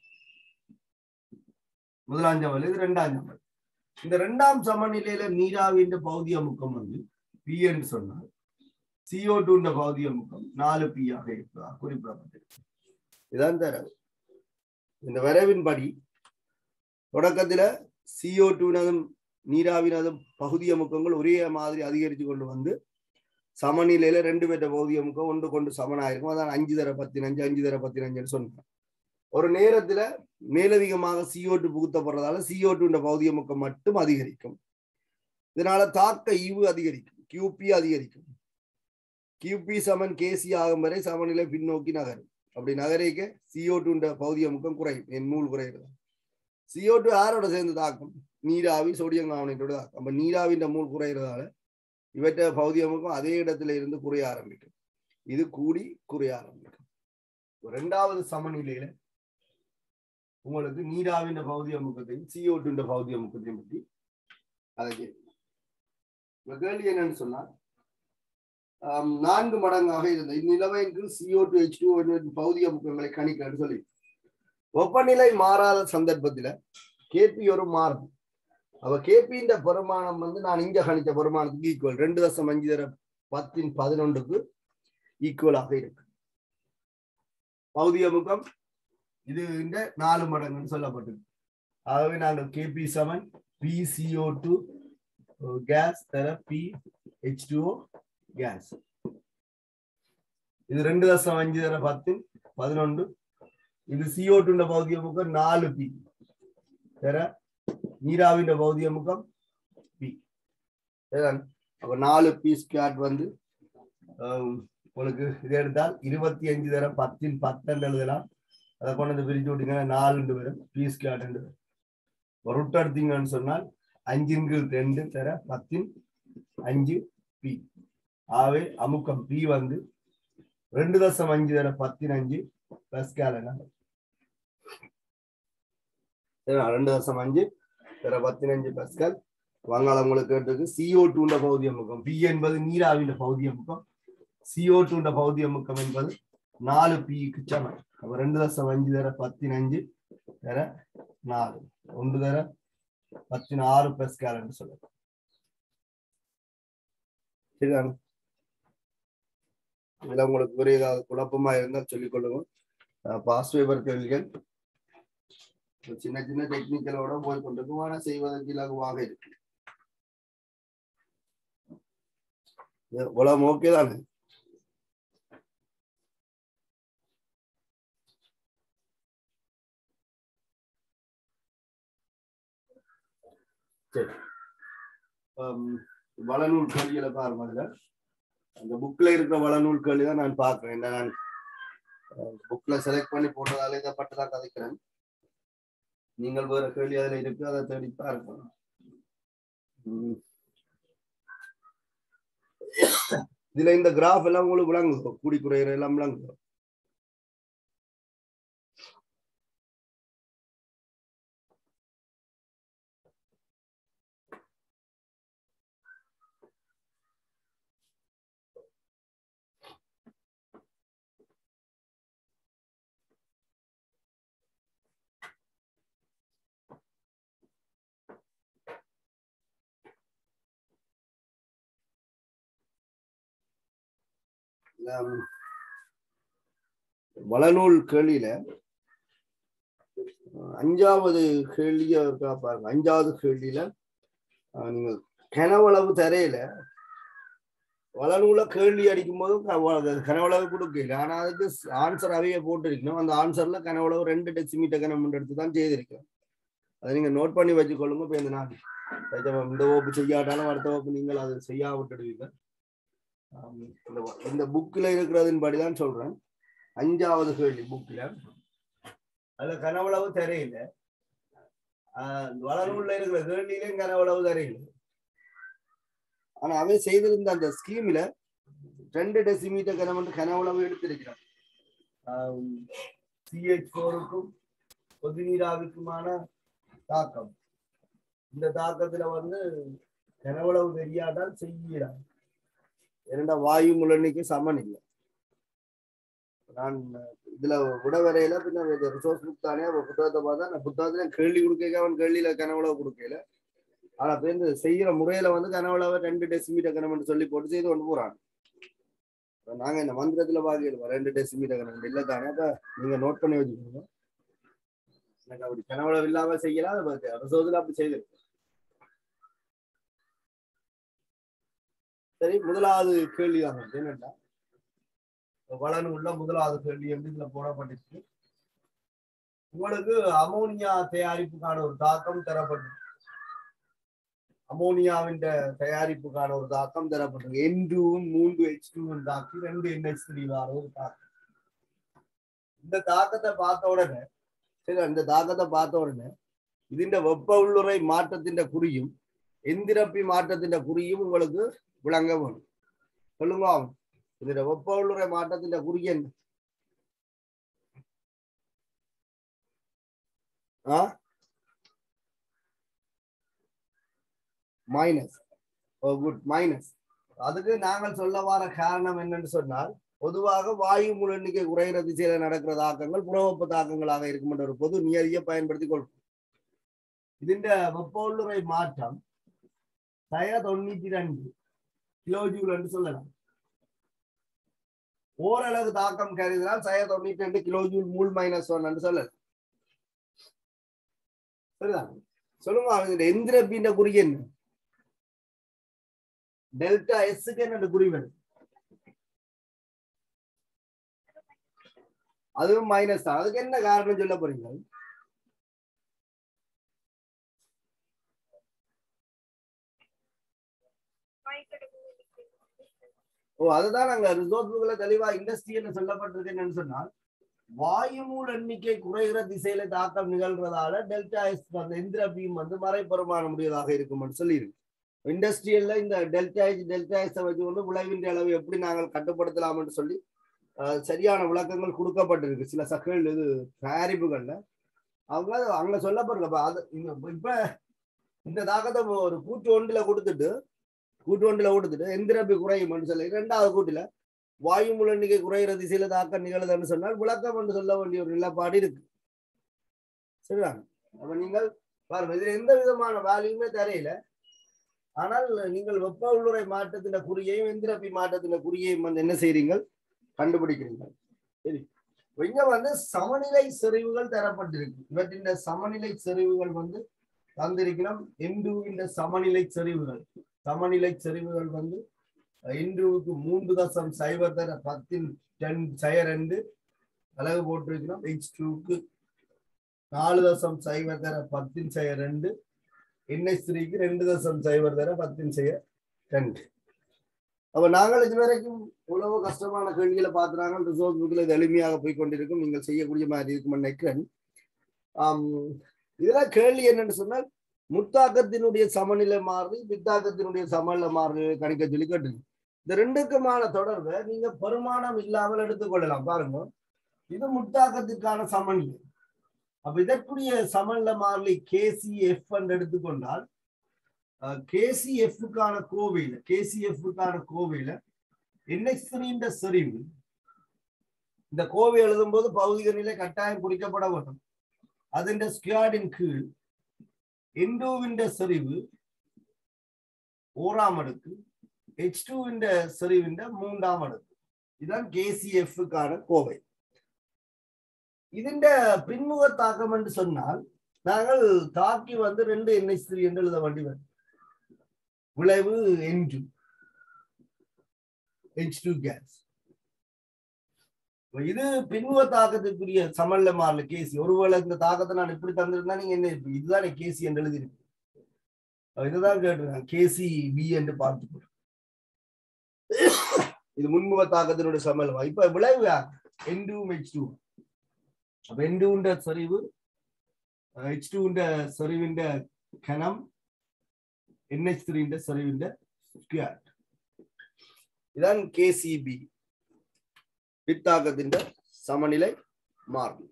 Speaker 1: முதலாம் சமநிலை இது ரெண்டாம் சமநிலை இந்த ரெண்டாம் சமநிலையில நீராவியின் பௌதிய முக்கம் வந்து பி என்று சொன்னால் சிஓ டூன்ற பௌதிய முக்கம் நாலு பி ஆக இருப்பதாக குறிப்பிடப்பட்டிருக்கு இதான் தரவு இந்த வரைவின்படி தொடக்கத்துல சிஓ டூனதும் நீராவினதும் பகுதிய முக்கங்கள் ஒரே மாதிரி அதிகரித்து கொண்டு வந்து சமநிலையில ரெண்டு பேர்ட்ட பௌதிய முக்கம் ஒன்று கொண்டு சமனாயிருக்கும் அதான் அஞ்சு தர பத்தினஞ்சு அஞ்சு தர பத்தினஞ்சுன்னு சொன்னேன் ஒரு நேரத்துல மேலதிகமாக சிஓ டூ புகுத்தப்படுறதால சிஓ டூன்ற பௌதிய முக்கம் மட்டும் அதிகரிக்கும் இதனால தாக்க ஈவு அதிகரிக்கும் கியூபி அதிகரிக்கும் கியூபி சமன் கேசி ஆகும் வரை சமநிலை பின்னோக்கி நகரும் அப்படி நகரிக்க சிஓ டூன்ற பௌதிய முக்கம் குறையும் என் நூல் குறைகிறது சிஓ டூ யாரோட சேர்ந்து தாக்கும் நீராவி சோடியம் கார்பனேட்டோட தாக்கும் அப்ப நீராவின் மூல் குறைகிறதால இவற்றை பௌதிய முக்கம் அதே இடத்துல இருந்து குறைய ஆரம்பிக்கும் இது கூடி குறைய ஆரம்பிக்கும் ரெண்டாவது சமநிலையில உங்களுக்கு நீராவின் பௌதிய முக்கத்தையும் சிஓ டூன்ற பௌதிய முக்கத்தையும் பற்றி அதை கேள்வி கேள்வி என்னன்னு சொன்னா நான்கு மடங்காக இருந்த இந்நிலைமைக்கு சிஓ டூ ஹெச் டூ பௌதிக முக்கங்களை கணிக்கன்னு சொல்லி வெப்பநிலை மாறாத சந்தர்ப்பத்துல கேபி ஒரு மாறுது அவ கேபின்ற பெருமானம் வந்து நான் இங்க கணித்த பெருமானத்துக்கு ஈக்குவல் ரெண்டு தசம் அஞ்சு தர பத்தின் பதினொன்றுக்கு ஈக்குவலாக இருக்கு பௌதிக முகம் இது இந்த நாலு மடங்குன்னு சொல்லப்பட்டது ஆகவே நாங்கள் K P seven P C O two gas தர பி ஹெச் டூஓ கேஸ் இது ரெண்டு தசம் அஞ்சு தர பத்து பதினொன்று இது சிஓ டூன்ற பௌதிக முகம் நாலு பி தர நீராவின் பௌதிக முகம் பி அப்ப நாலு பி ஸ்கேட் வந்து உங்களுக்கு இது எடுத்தால் இருபத்தி அஞ்சு தர பத்தின் பத்தெண்டு எழுதலாம் அதை கொண்டு வந்து பிரிச்சு விட்டீங்கன்னா நாலுண்டு வரும் பி ஸ்கேட் வரும் ரொட்டு எடுத்தீங்கன்னு சொன்னால் அஞ்சின் கீழ் ரெண்டு தர பத்தின் அஞ்சு பி ஆகவே அமுக்கம் பி வந்து ரெண்டு தசம் அஞ்சு தர பத்தின் அஞ்சு பிளஸ் கேலனா ரெண்டு தசம் அஞ்சு தர பத்தினஞ்சு பஸ்கல் வங்காளம் உங்களுக்கு கேட்டிருக்கு சிஓ டூண்ட பௌதிய முக்கம் பி என்பது நீராவின் பௌதிய முக்கம் சிஓ டூண்ட பௌதிய முக்கம் என்பது நாலு பிக்கு சமம் அப்ப ரெண்டு தசம் அஞ்சு தர பத்தினஞ்சு தர நாலு ஒன்று தர பத்தினாறு பிளஸ் கேலன்னு சொல்லுங்க சரிதானே இதுல உங்களுக்கு ஒரு ஏதாவது குழப்பமா இருந்தால் சொல்லிக் கொள்ளுங்க பாஸ் பேப்பர் கேள்விகள் சின்ன சின்ன டெக்னிக்கலோட போய் கொண்டிருக்கும் ஆனா செய்வதற்கு இலகுவாக இருக்கு உலகம் ஓகே தானே சரி வளநூல் கேள்விகளை பாருங்க அதுல அந்த புக்ல இருக்கிற வளநூல் கேள்வி தான் நான் பார்க்கிறேன் என்ன நான் புக்ல செலக்ட் பண்ணி போட்டதால இதை பட்டு தான் கதைக்கிறேன் நீங்கள் வேற கேள்வி அதுல இருக்கு அதை தேடி பாருங்க இதுல இந்த கிராஃப் எல்லாம் உங்களுக்கு விளங்குது கூடி குறையிற எல்லாம் விளங்குது வளநூல் கேள்வியில அஞ்சாவது கேள்விய இருக்கா பாருங்க அஞ்சாவது கேள்வியில நீங்க கனவளவு தரையில வளநூல கேள்வி அடிக்கும் போது கனவளவு கொடுக்கல ஆனா அதுக்கு ஆன்சர் அவைய போட்டிருக்கணும் அந்த ஆன்சர்ல கனவளவு ரெண்டு டெசிமீட்டர் கனம் எடுத்து தான் செய்திருக்கோம் அதை நீங்க நோட் பண்ணி வச்சுக்கொள்ளுங்க இப்போ இந்த நாள் இந்த வகுப்பு செய்யாட்டாலும் அடுத்த வகுப்பு நீங்கள் அதை செய்யா விட்டுடுவீங்க இந்த புக்கில் இருக்கிறதின் படிதான் சொல்றேன் அஞ்சாவது கேள்வி புக்ல அதுல கனவளவு தெரியல வளர்வுள்ள இருக்கிற கேள்வியிலையும் கனவளவு தெரியல ஆனா அவன் செய்திருந்த அந்த ஸ்கீம்ல ரெண்டு டெசிமீட்டர் கனம் கனவுளவு எடுத்திருக்கிறான் சிஹெச் போருக்கும் பொதுநீராவிக்குமான தாக்கம் இந்த தாக்கத்துல வந்து கனவுளவு தெரியாதால் செய்கிறான் இரண்ட வாயு முழனிக்கு சமன் இல்லை நான் இதுல விட வரையில பின்ன ரிசோர்ஸ் புக் தானே அவன் புத்தகத்தை பார்த்தா நான் புத்தகத்துல கேள்வி கொடுக்க அவன் கேள்வியில கனவுளவு கொடுக்கல ஆனா பேருந்து செய்யற முறையில வந்து கனவுளவை ரெண்டு டெசிமீட்டர் கனவுன்னு சொல்லி போட்டு செய்து கொண்டு போறான் நாங்க இந்த மந்திரத்துல பாக்கிடுவோம் ரெண்டு டெசிமீட்டர் கனவு இல்ல தானே அப்ப நீங்க நோட் பண்ணி வச்சுக்கோங்க எனக்கு அப்படி கனவுளவு இல்லாம செய்யலாம் ரிசோர்ஸ்ல அப்படி செய்து சரி முதலாவது கேள்வி தான் என்னன்னா வளன் உள்ள முதலாவது கேள்வி எப்படி இதுல போடப்பட்டிருக்கு உங்களுக்கு அமோனியா தயாரிப்புக்கான ஒரு தாக்கம் தரப்பட்டு அமோனியாவின் தயாரிப்புக்கான ஒரு தாக்கம் தரப்பட்டிருக்கு என் டூவும் மூன்று ஹெச் டூவும் தாக்கி ரெண்டு என்ஹெச் த்ரீ வார ஒரு தாக்கம் இந்த தாக்கத்தை பார்த்த உடனே சரி அந்த தாக்கத்தை பார்த்த உடனே ഇതിന്റെ വെപ്പ ഉള്ളുറൈ മാറ്റത്തിന്റെ കുറിയും എന്തിരപ്പി മാറ്റത്തിന്റെ കുറിയും உங்களுக்கு விளங்க வேணும் சொல்லுங்க இதுல வெப்ப உள்ளுரை மாற்றത്തിന്റെ குறி என்ன ஆ மைனஸ் ஓ குட் மைனஸ் அதுக்கு நாங்கள் சொல்ல வர காரணம் என்னன்னு சொன்னால் பொதுவாக வாயு முழு எண்ணிக்கை குறைகிற திசையில நடக்கிற தாக்கங்கள் புறவெப்ப தாக்கங்களாக இருக்கும் என்ற ஒரு பொது நியதியை பயன்படுத்தி கொள்ளும் ഇതിന്റെ വെപ്പ உள்ளுரை மாற்றம் தய தொண்ணூத்தி ரெண்டு கிலோஜூல் என்று சொல்லலாம் ஓரளவு தாக்கம் கருதினால் சய தொண்ணூத்தி ரெண்டு கிலோஜூல் மூல் மைனஸ் ஒன் என்று சொல்லலாம் சரிதான் சொல்லுங்க இதுல எந்திரப்பின் குறி என்ன டெல்டா எஸ்க்கு என்ன குறி வேணும் அதுவும் மைனஸ் தான் அதுக்கு என்ன காரணம் சொல்ல போறீங்க ஓ அதுதான் நாங்க ரிசோர்ஸ்களை தெளிவா இண்டஸ்ட்ரியல்ல சொல்லப்பட்டிருக்கு என்னன்னு சொன்னால் வாயுமூல் எண்ணிக்கை குறைகிற திசையில தாக்கம் நிகழ்றதால டெல்டா எஸ் அந்த எந்திர பீம் வந்து மறைப்பெருமான முடியதாக இருக்கும்னு சொல்லியிருக்கு இண்டஸ்ட்ரியல்ல இந்த டெல்டா எச் டெல்டா எஸ் வச்சு கொண்டு விளைவின்ற அளவு எப்படி நாங்கள் கட்டுப்படுத்தலாம்னு சொல்லி சரியான விளக்கங்கள் கொடுக்கப்பட்டிருக்கு சில சகல் இது தயாரிப்புகள்ல அவங்க அங்க சொல்லப்படுறப்ப அது இப்ப இந்த தாக்கத்தை ஒரு கூட்டு ஒன்றுல கொடுத்துட்டு கூட்டு ஒன்றுல கொடுத்துட்டு எந்திரப்பி குறையும் சொல்லி இரண்டாவது கூட்டுல வாயு முழன்னிக்கை குறைகிற திசையில தாக்கம் நிகழுதுன்னு சொன்னால் விளக்கம் என்று சொல்ல வேண்டிய ஒரு நிலப்பாடு இருக்கு சரிதான் அப்ப நீங்கள் பாருங்க இதுல எந்த விதமான வேல்யூமே தெரியல ஆனால் நீங்கள் வெப்ப உள்ளுரை மாற்றத்தின் குறியையும் எந்திரப்பி மாற்றத்தின் குறியையும் வந்து என்ன செய்றீங்க கண்டுபிடிக்கிறீங்க சரி இங்க வந்து சமநிலை செறிவுகள் தரப்பட்டிருக்கு இவற்றின் சமநிலை செறிவுகள் வந்து தந்திருக்கிறோம் எண்டுவின் சமநிலை செறிவுகள் சமநிலை செறிவுகள் வந்து இன்றுவுக்கு மூன்று தசம் சைபர் தர பத்தின் டென் சய ரெண்டு அழகு போட்டிருக்கிறோம் ஹெச் டூக்கு நாலு தசம் சைபர் தர பத்தின் சய ரெண்டு என்எஸ் த்ரீக்கு ரெண்டு தசம் சைபர் தர பத்தின் செய்ய ரெண்டு அப்ப நாங்கள் இது வரைக்கும் இவ்வளவு கஷ்டமான கேள்விகளை பார்த்துறாங்க ரிசோர்ஸ் புக்கில் இது எளிமையாக போய் கொண்டிருக்கும் நீங்கள் செய்யக்கூடிய மாதிரி இருக்கும் நினைக்கிறேன் ஆம் இதுல கேள்வி என்னன்னு சொன்னால் முத்தாக்கத்தினுடைய சமநிலை மாறுது பித்தாக்கத்தினுடைய சமநிலை மாறுது கணிக்க சொல்லி கேட்டுங்க இந்த ரெண்டுக்குமான தொடர்பை நீங்க பெருமானம் இல்லாமல் எடுத்துக்கொள்ளலாம் பாருங்க இது முத்தாக்கத்திற்கான சமநிலை அப்ப இதற்குரிய சமநிலை மாறிலி கேசிஎஃப் என்று எடுத்துக்கொண்டால் கேசிஎஃப்கான கோவையில கேசிஎஃப்கான கோவையில என்எக்ஸ்ரீன்ற செறிவு இந்த கோவை எழுதும் போது பௌதிக நிலை கட்டாயம் குறிக்கப்பட வேண்டும் അതിന്റെ സ്ക്വാഡിൻ കീഴ് എൻഡോവിന്റെ സെറിവ് ഓറാം അടുക്ക് എച്ച് ടുവിന്റെ സെറിവിന്റെ മൂന്നാം അടുക്ക് ഇതാണ് കെ സി എഫുக்கான கோவை ഇതിന്റെ பின்முக தாக்கம் என்று சொன்னால் நாங்கள் தாக்கி வந்து ரெண்டு என்எச் த்ரீ என்று எழுத வேண்டி வரும் விளைவு N two H two gas இது பின்முக தாக்கத்துக்குரிய சமல்ல மாறல கேசி ஒருவேளை இந்த தாக்கத்தை நான் இப்படி தந்திருந்தா நீங்க என்ன இதுதான் கேசி என்று எழுதிருக்கு இதுதான் கேட்டிருக்காங்க கேசி பி என்று பார்த்து இது முன்முக தாக்கத்தினுடைய சமல்வா இப்ப விளைவு என் டூ ஹெச் டூ அப்ப என் டூன்ற செறிவு ஹெச் டூன்ற செறிவிന്റെ கனம் എൻ എച്ച് ത്രീന്റെ സെറിവിന്റെ സ്ക്വയർ ഇതാണ് കെ സി ബി വിത്താക്കത്തിന്റെ സമനിலை മാർഗം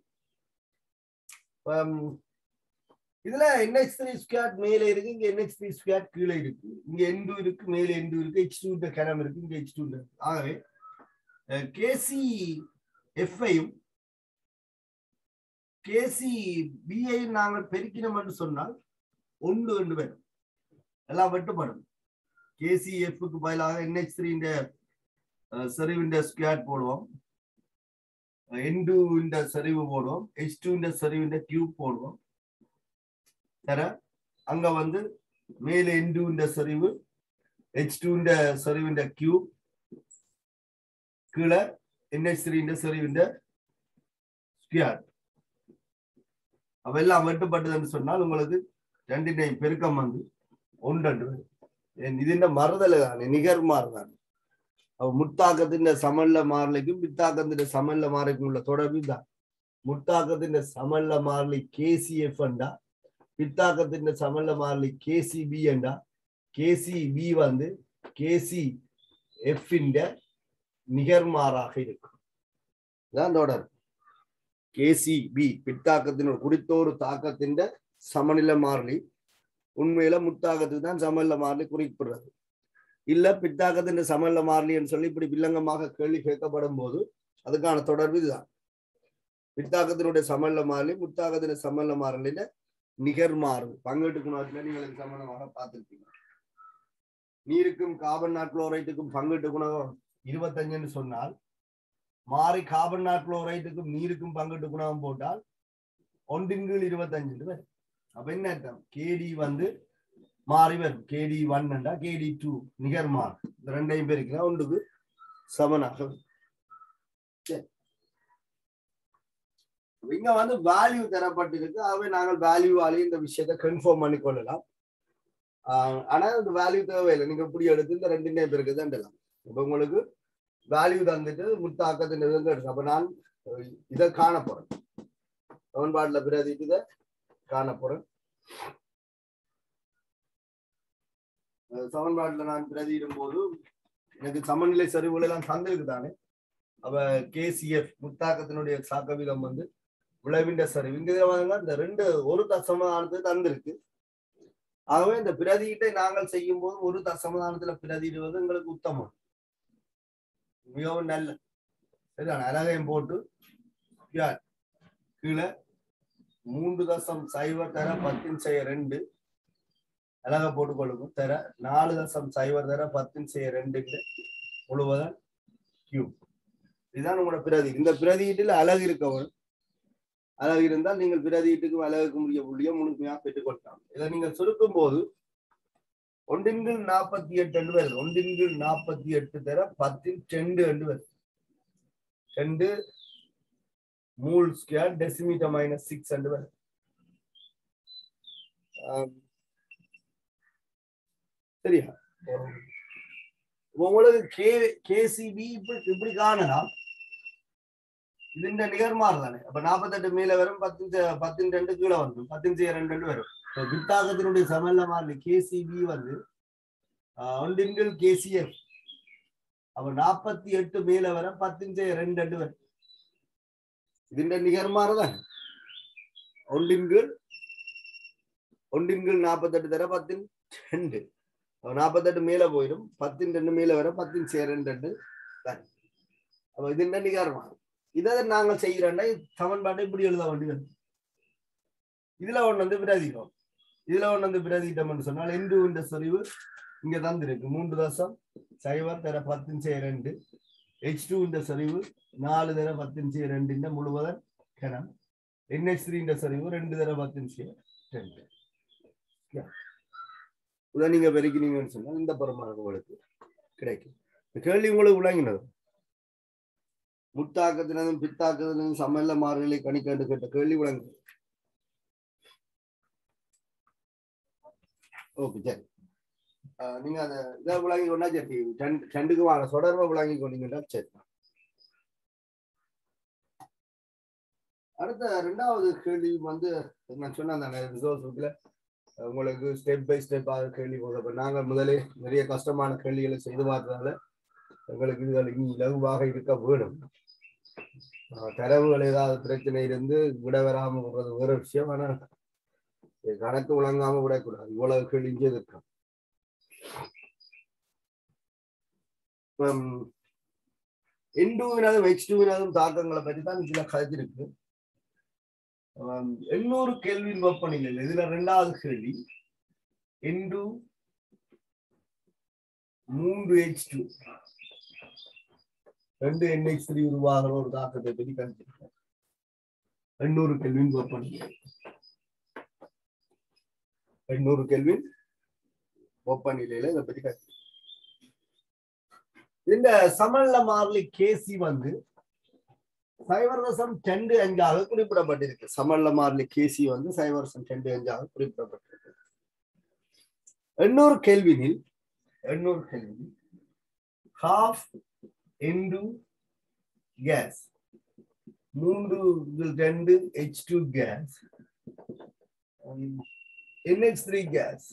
Speaker 1: இதுல என்ஹெச் த்ரீ ஸ்கொயர் மேல இருக்கு இங்க என்ஹெச் த்ரீ ஸ்கொயர் கீழே இருக்கு இங்க என் டூ இருக்கு மேல என் டூ இருக்கு ஹெச் டூ கிணம் இருக்கு இங்க ஹெச் டூ இருக்கு ஆகவே கேசி எஃப்ஐயும் கேசி பிஐயும் நாங்கள் பெருக்கினோம் என்று சொன்னால் ஒன்று ரெண்டு பேரும் எல்லாம் வெட்டுப்படும் கேசி எஃப்க்கு பதிலாக என்ஹெச் த்ரீ செறிவின் ஸ்கொயர் போடுவோம் என் டூ செறிவு போடுவோம் ஹெச் டூ செறிவின் கியூப் போடுவோம் தர அங்க வந்து மேல என் டூ செறிவு ஹெச் டூ செறிவின் கியூப் கீழே என்ஹெச் த்ரீ செறிவின் ஸ்கொயர் அவையெல்லாம் வெட்டுப்பட்டதுன்னு சொன்னால் உங்களுக்கு ரெண்டினை பெருக்கம் வந்து ஒன்று ഇതിന്റെ മറുതലാണ് നികർമാറാണ് അപ്പൊ മുത്താക്കത്തിന്റെ സമല്ല മാറിലേക്കും പിത്താക്കത്തിന്റെ സമല്ല മാറിലേക്കുമുള്ള തുടർബ് ഇതാണ് മുത്താക്കത്തിന്റെ സമല്ല മാറിലി കെ സി എഫ് ഉണ്ടാ പിത്താക്കത്തിന്റെ സമല്ല മാറിലി കെ സി ബി ഉണ്ടാ കെ സി ബി வந்து കെ സി എഫിന്റെ நிகர்மாறாக இருக்கும் இதான் தொடர் கேசிபி பித்தாக்கத்தினோட குறித்த ஒரு தாக்கத்தின் சமநிலை மாறிலி உண்மையில முத்தாக்கத்துக்கு தான் சமநிலை மாறிலி குறிப்பிடுறது இல்ல பித்தாக்கத்தின் சமநிலை மாறிலின்னு சொல்லி இப்படி வில்லங்கமாக கேள்வி கேட்கப்படும் போது அதுக்கான தொடர்பு இதுதான் பித்தாக்கத்தினுடைய சமநிலை மாறிலி முத்தாக்கத்தின் சமநிலை மாறிலில நிகர் மாறு பங்கீட்டு குணத்துல நீங்கள் சமணமாக பார்த்திருப்பீங்க நீருக்கும் கார்பன் நாட்குளோரைட்டுக்கும் பங்கீட்டு குணம் இருபத்தஞ்சுன்னு சொன்னால் மாறி கார்பன் நாட்குளோரைட்டுக்கும் நீருக்கும் பங்கீட்டு குணம் போட்டால் ஒன்றின் கீழ் இருபத்தஞ்சு வரும் அப்ப என்ன அர்த்தம் கேடி வந்து மாறி வரும் கேடி ஒன்னுண்டா கேடி டூ நிகர் மாறு இந்த ரெண்டையும் பேருக்குனா ஒன்றுக்கு சமனாக வரும். சரி. இங்க வந்து வேல்யூ தரப்பட்டிருக்கு ஆகவே நாங்கள் வேல்யூவாலே இந்த விஷயத்தை கன்ஃபார்ம் பண்ணி கொள்ளலாம் ஆஹ் ஆனா இந்த வேல்யூ தேவையில்லை நீங்க இப்படி எடுத்து இந்த ரெண்டு பேருக்கு தான் இடலாம் இப்ப உங்களுக்கு வேல்யூ தந்துட்டு முத்தாக்கத்தின் இதுங்க இருக்கு அப்ப நான் அஹ், இதை காண போறேன் சமன்பாடுல பிரதிக்கு இதை காண போறேன் அஹ், சமன்பாடுல நான் பிரதியிடும் போது எனக்கு சமநிலை சரிவுகள் எல்லாம் தந்திருக்கு தானே அவ கேசிஎஃப் முத்தாக்கத்தினுடைய சாக்க வீதம் வந்து விளைவின்ற சரிவு இங்க இதுல பாருங்க, இந்த ரெண்டு ஒரு தசமதானத்து தந்திருக்கு ஆகவே இந்த பிரதியீட்டை நாங்கள் செய்யும் போது ஒரு தசமதானத்துல பிரதியிடுவது எங்களுக்கு உத்தமம் மிகவும் நல்ல சரிதான அழகையும் போட்டு யார் கீழே மூன்று தசம் சைவர் தர பத்தின் செய்ய ரெண்டு அழகா போட்டு கொடுக்கும் தர நாலு தசம் சைவர் தர பத்தின் செய்ய ரெண்டு முழுவதும் கியூப் இதுதான் உங்களோட பிரதி இந்த பிரதியீட்டில் அழகு இருக்கவன் அழகு இருந்தால் நீங்கள் பிரதியீட்டுக்கும் அழகுக்கு முடிய புள்ளிய முழுமையாக பெற்றுக்கொள்ளலாம் இதை நீங்கள் சுருக்கும் போது ஒன்றின் கீழ் நாற்பத்தி எட்டு என்று வருது ஒன்றின் கீழ் நாற்பத்தி எட்டு தர பத்தில் ரெண்டு என்று வருது ரெண்டு மூல் ஸ்கொயர் டெசிமீட்டர் மைனஸ் சிக்ஸ் என்று வருது ஆம். சரியா உங்களுக்கு கே கேசிபி இப்படி இப்படி காணலாம் ഇതിന്റെ നികർമാർ തന്നെ അപ്പൊ നാപ്പത്തെട്ട് മേലെ വരും പത്തിന് പത്തിന് രണ്ട് കീഴെ വന്നു പത്തിന് ചെയ്യ രണ്ട് രണ്ട് വരും വിത്താക്കത്തിനുடைய சமநிலை கே சி பி வந்து ஒன்றின்கள் கேசிஎஃப் அப்ப நாற்பத்தி எட்டு மேல வர பத்தின் செய்ய ரெண்டு ரெண்டு வரும் ഇതിന്റെ നികർമാർ തന്നെ ഒണ്ടിൻകൾ ഒണ്ടിൻകൾ നാപ്പത്തെട്ട് തര പത്തിന് രണ്ട് அப்ப நாற்பத்தெட்டு மேல போயிடும் பத்தின் ரெண்டு மேல வர பத்தின் செய்ய ரெண்டு ரெண்டு வரும் அப்ப ഇതിന്റെ நிகர்மார் இதை நாங்கள் செய்கிறோம்னா சமன்பாட்டை இப்படி எழுத வேண்டியது இதுல ஒண்ணு வந்து பிரதிகம் இதுல ஒண்ணு வந்து பிரதிட்டம்னு சொன்னால் எண்டு இந்த சரிவு இங்க தந்திருக்கு மூன்று தசம் சைவர் தர பத்தின் செய்ய ரெண்டு ஹெச் டூ இந்த சரிவு நாலு தர பத்தின் செய்ய ரெண்டு இந்த முழுவதன் கணம் என்ஹெச் த்ரீ இந்த சரிவு ரெண்டு தர பத்தின் செய்ய ரெண்டு இதை நீங்க பெருக்கினீங்கன்னு சொன்னா இந்த பரமாக உங்களுக்கு கிடைக்கும் இந்த கேள்வி உங்களுக்கு விளங்கினது முத்தாக்கத்தினதும் பித்தாக்கத்தினதும் சமல்ல மாறுகளை கணிக்கண்டு கேட்ட கேள்வி விளங்கு ஓகே சரி ஆஹ் நீங்க அதை இதை விளங்கி கொண்டா சரி ரெண்டு ரெண்டுக்கு வாங்க தொடர்பை விளங்கி கொண்டீங்கன்னா சரி அடுத்த ரெண்டாவது கேள்வி வந்து நான் சொன்னேன் ரிசோர்ஸ் புக்ல உங்களுக்கு ஸ்டெப் பை ஸ்டெப்பாக கேள்வி போதப்ப நாங்கள் முதலே நிறைய கஷ்டமான கேள்விகளை செய்து பார்த்ததால எங்களுக்கு இதுகள் இனி இலகுவாக இருக்க வேணும் ஆஹ் தரவுகள் ஏதாவது பிரச்சனை இருந்து விட வராம போறது வேற விஷயம் ஆனா இது கணக்கு விளங்காம விடக்கூடாது இவ்வளவு கேள்வி இருக்கும் எண்டூவினதும் எக்ஸ் டூவினதும் தாக்கங்களை பற்றி தான் சில கதைச்சிருக்கு ஆம், எண்ணூறு கேள்வியின் வெப்பநிலை இதுல ரெண்டாவது கேள்வி எண்டு மூன்று எச் டூ ரெண்டு என்எக்ஸ் த்ரீ உருவாகிற ஒரு தாக்கத்தை பற்றி கணிச்சிருக்கோம் எண்ணூறு கெல்வின் வெப்பநிலை எண்ணூறு கெல்வின் வெப்பநிலையில இதை பற்றி கணிச்சிருக்கோம் இந்த சமல்ல மாறிலி கேசி வந்து சைவர் தசம் ரெண்டு அஞ்சாக குறிப்பிடப்பட்டிருக்கு சமல்ல மாறிலி கேசி வந்து சைவர் தசம் ரெண்டு அஞ்சாக குறிப்பிடப்பட்டிருக்கு எண்ணூறு கேள்வினில் எண்ணூறு கேள்வி ஹாஃப் இன்டு கேஸ் மூன்று இதில் ரெண்டு H two gas N H three gas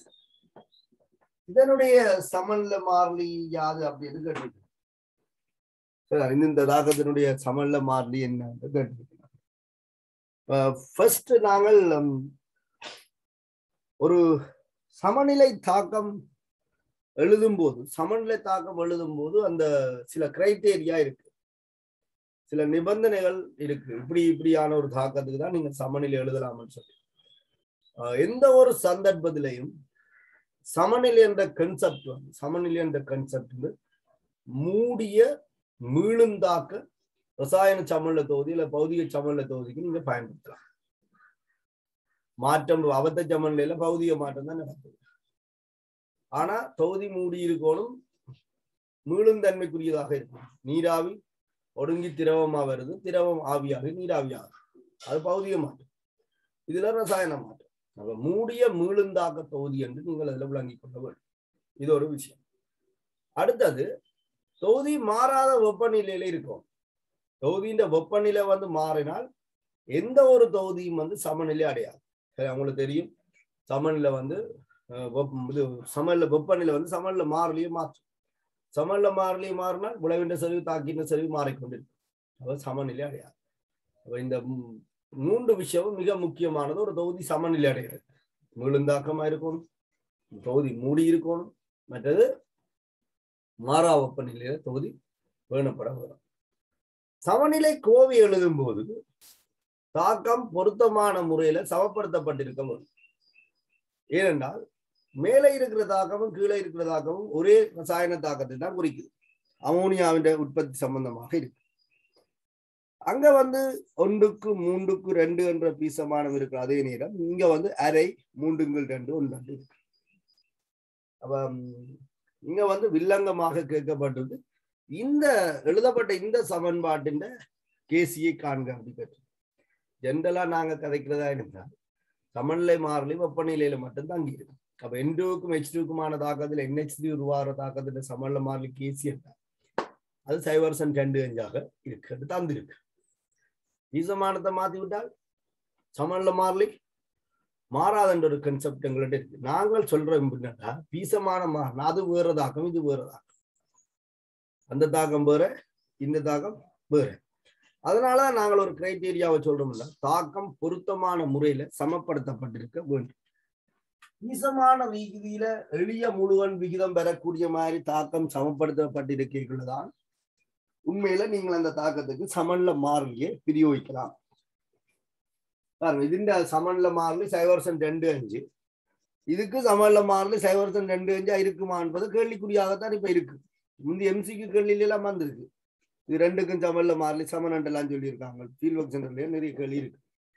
Speaker 1: இதனுடைய சமன்ல மாறிலி யாது அப்படின்னு கேட்டிருக்கு சரி இந்த தாக்கத்தினுடைய சமன்ல மாறிலி என்ன கேட்டிருக்கிறாங்க ஃபர்ஸ்ட் நாங்கள் உம், ஒரு சமநிலை தாக்கம் எழுதும் போது சமநிலை தாக்கம் எழுதும் போது அந்த சில கிரைட்டேரியா இருக்கு சில நிபந்தனைகள் இருக்கு இப்படி இப்படியான ஒரு தாக்கத்துக்கு தான் நீங்க சமநிலை எழுதலாம்னு சொல்லி ஆஹ் எந்த ஒரு சந்தர்ப்பத்திலையும் சமநிலை என்ற கன்செப்ட் வந்து சமநிலை என்ற கன்செப்ட் வந்து மூடிய மீளுந்தாக்க ரசாயன சமநிலை தொகுதி இல்ல பௌதிக சமநிலை தொகுதிக்கு நீங்க பயன்படுத்தலாம் மாற்றம் அபத்த சமநிலையில பௌதிக மாற்றம் தான் நடக்குது ஆனா தொகுதி மூடி இருக்கணும் மீளும் தன்மைக்குரியதாக இருக்கும் நீராவி ஒடுங்கி திரவமா வருது திரவம் ஆவியாகி நீராவியாகும் அது பௌதிக மாற்றம் இதுல ரசாயன மாற்றம் அப்ப மூடிய மீளுந்தாக்க தொகுதி என்று நீங்கள் அதில் விளங்கிக் கொள்ள வேண்டும் இது ஒரு விஷயம் அடுத்தது தொகுதி மாறாத வெப்பநிலையில இருக்கும் தொகுதியின் வெப்பநிலை வந்து மாறினால் எந்த ஒரு தொகுதியும் வந்து சமநிலை அடையாது சரி, உங்களுக்கு தெரியும் சமநிலை வந்து அஹ், வெப்ப- இது சமநிலை வெப்பநிலை வந்து சமநிலை மாறலையே மாற்றும் சமநிலை மாறலையே மாறினால் விளைவின்ற சரிவு தாக்கின்ற சரிவு மாறிக்கொண்டிருக்கும் அப்ப சமநிலை அடையாது அப்ப இந்த மூ- மூன்று விஷயமும் மிக முக்கியமானது ஒரு தொகுதி சமநிலை அடைகிறது மீளுந்தாக்கமா இருக்கணும் தொகுதி மூடி இருக்கணும் மற்றது மாறா வெப்பநிலையில தொகுதி பேணப்பட வரும் சமநிலை கோவை எழுதும் போது தாக்கம் பொருத்தமான முறையில சமப்படுத்தப்பட்டிருக்க வேண்டும் ஏனென்றால் மேலே இருக்கிற தாக்கமும் கீழே இருக்கிற தாக்கமும் ஒரே ரசாயன தாக்கத்தை தான் குறிக்குது அமோனியாவின் உற்பத்தி சம்பந்தமாக இருக்கு அங்க வந்து ஒன்றுக்கு மூன்றுக்கு ரெண்டு என்ற பீசமானம் இருக்கிற அதே நேரம் இங்க வந்து அரை மூன்றுங்கள் ரெண்டு ஒன்று ரெண்டு இருக்கு அப்ப ம், இங்க வந்து வில்லங்கமாக கேட்கப்பட்டது இந்த எழுதப்பட்ட இந்த சமன்பாட்டின் கேசியை காண்க அப்படி கேட்டு ஜென்ரலா நாங்க கதைக்கிறதா இருந்தால் சமநிலை மாறலி வெப்பநிலையில மட்டும் தங்கி இருக்கும் அப்ப என் டூக்கும் ஹெச் டூக்குமான தாக்கத்துல என்ஹெச் த்ரீ உருவாகிற தாக்கத்துல சமநிலை மாறலி கேசி என்றால் அது சைவர்சன் ரெண்டு அஞ்சாக இருக்கு அது தந்திருக்கு ஈசமானத்தை மாத்தி விட்டால் சமநிலை மாறலி மாறாதன்ற ஒரு கன்செப்ட் எங்கள்கிட்ட இருக்கு நாங்கள் சொல்றோம் என்னன்னா பீசமான மாறினா அது வேற தாக்கம் இது வேற தாக்கம் அந்த தாக்கம் வேற இந்த தாக்கம் வேற அதனாலதான் நாங்கள் ஒரு கிரைட்டீரியாவை சொல்றோம்ல தாக்கம் பொருத்தமான முறையில சமப்படுத்தப்பட்டிருக்க வேண்டும் ஈசமான விகிதியில எளிய முழுவன் விகிதம் பெறக்கூடிய மாதிரி தாக்கம் சமப்படுத்தப்பட்டிருக்கிறதுதான் உண்மையில நீங்கள் அந்த தாக்கத்துக்கு சமன்ல மாறிலியே பிரயோகிக்கலாம் பாருங்க ഇതിന്റെ சமன்ல மாறலி சைவர்சன் ரெண்டு அஞ்சு இதுக்கு சமன்ல மாறலி சைவர்சன் ரெண்டு அஞ்சா இருக்குமா என்பது கேள்விக்குறியாகத்தான் இப்ப இருக்கு முந்தி எம்சிக்கு கேள்வியில எல்லாம் வந்திருக்கு இது ரெண்டுக்கும் சமன்ல மாறலி சமன் எல்லாம் சொல்லியிருக்காங்க ஃபீல்ட் ஒர்க் சென்டர்லயே நிறைய கேள்வி இருக்கு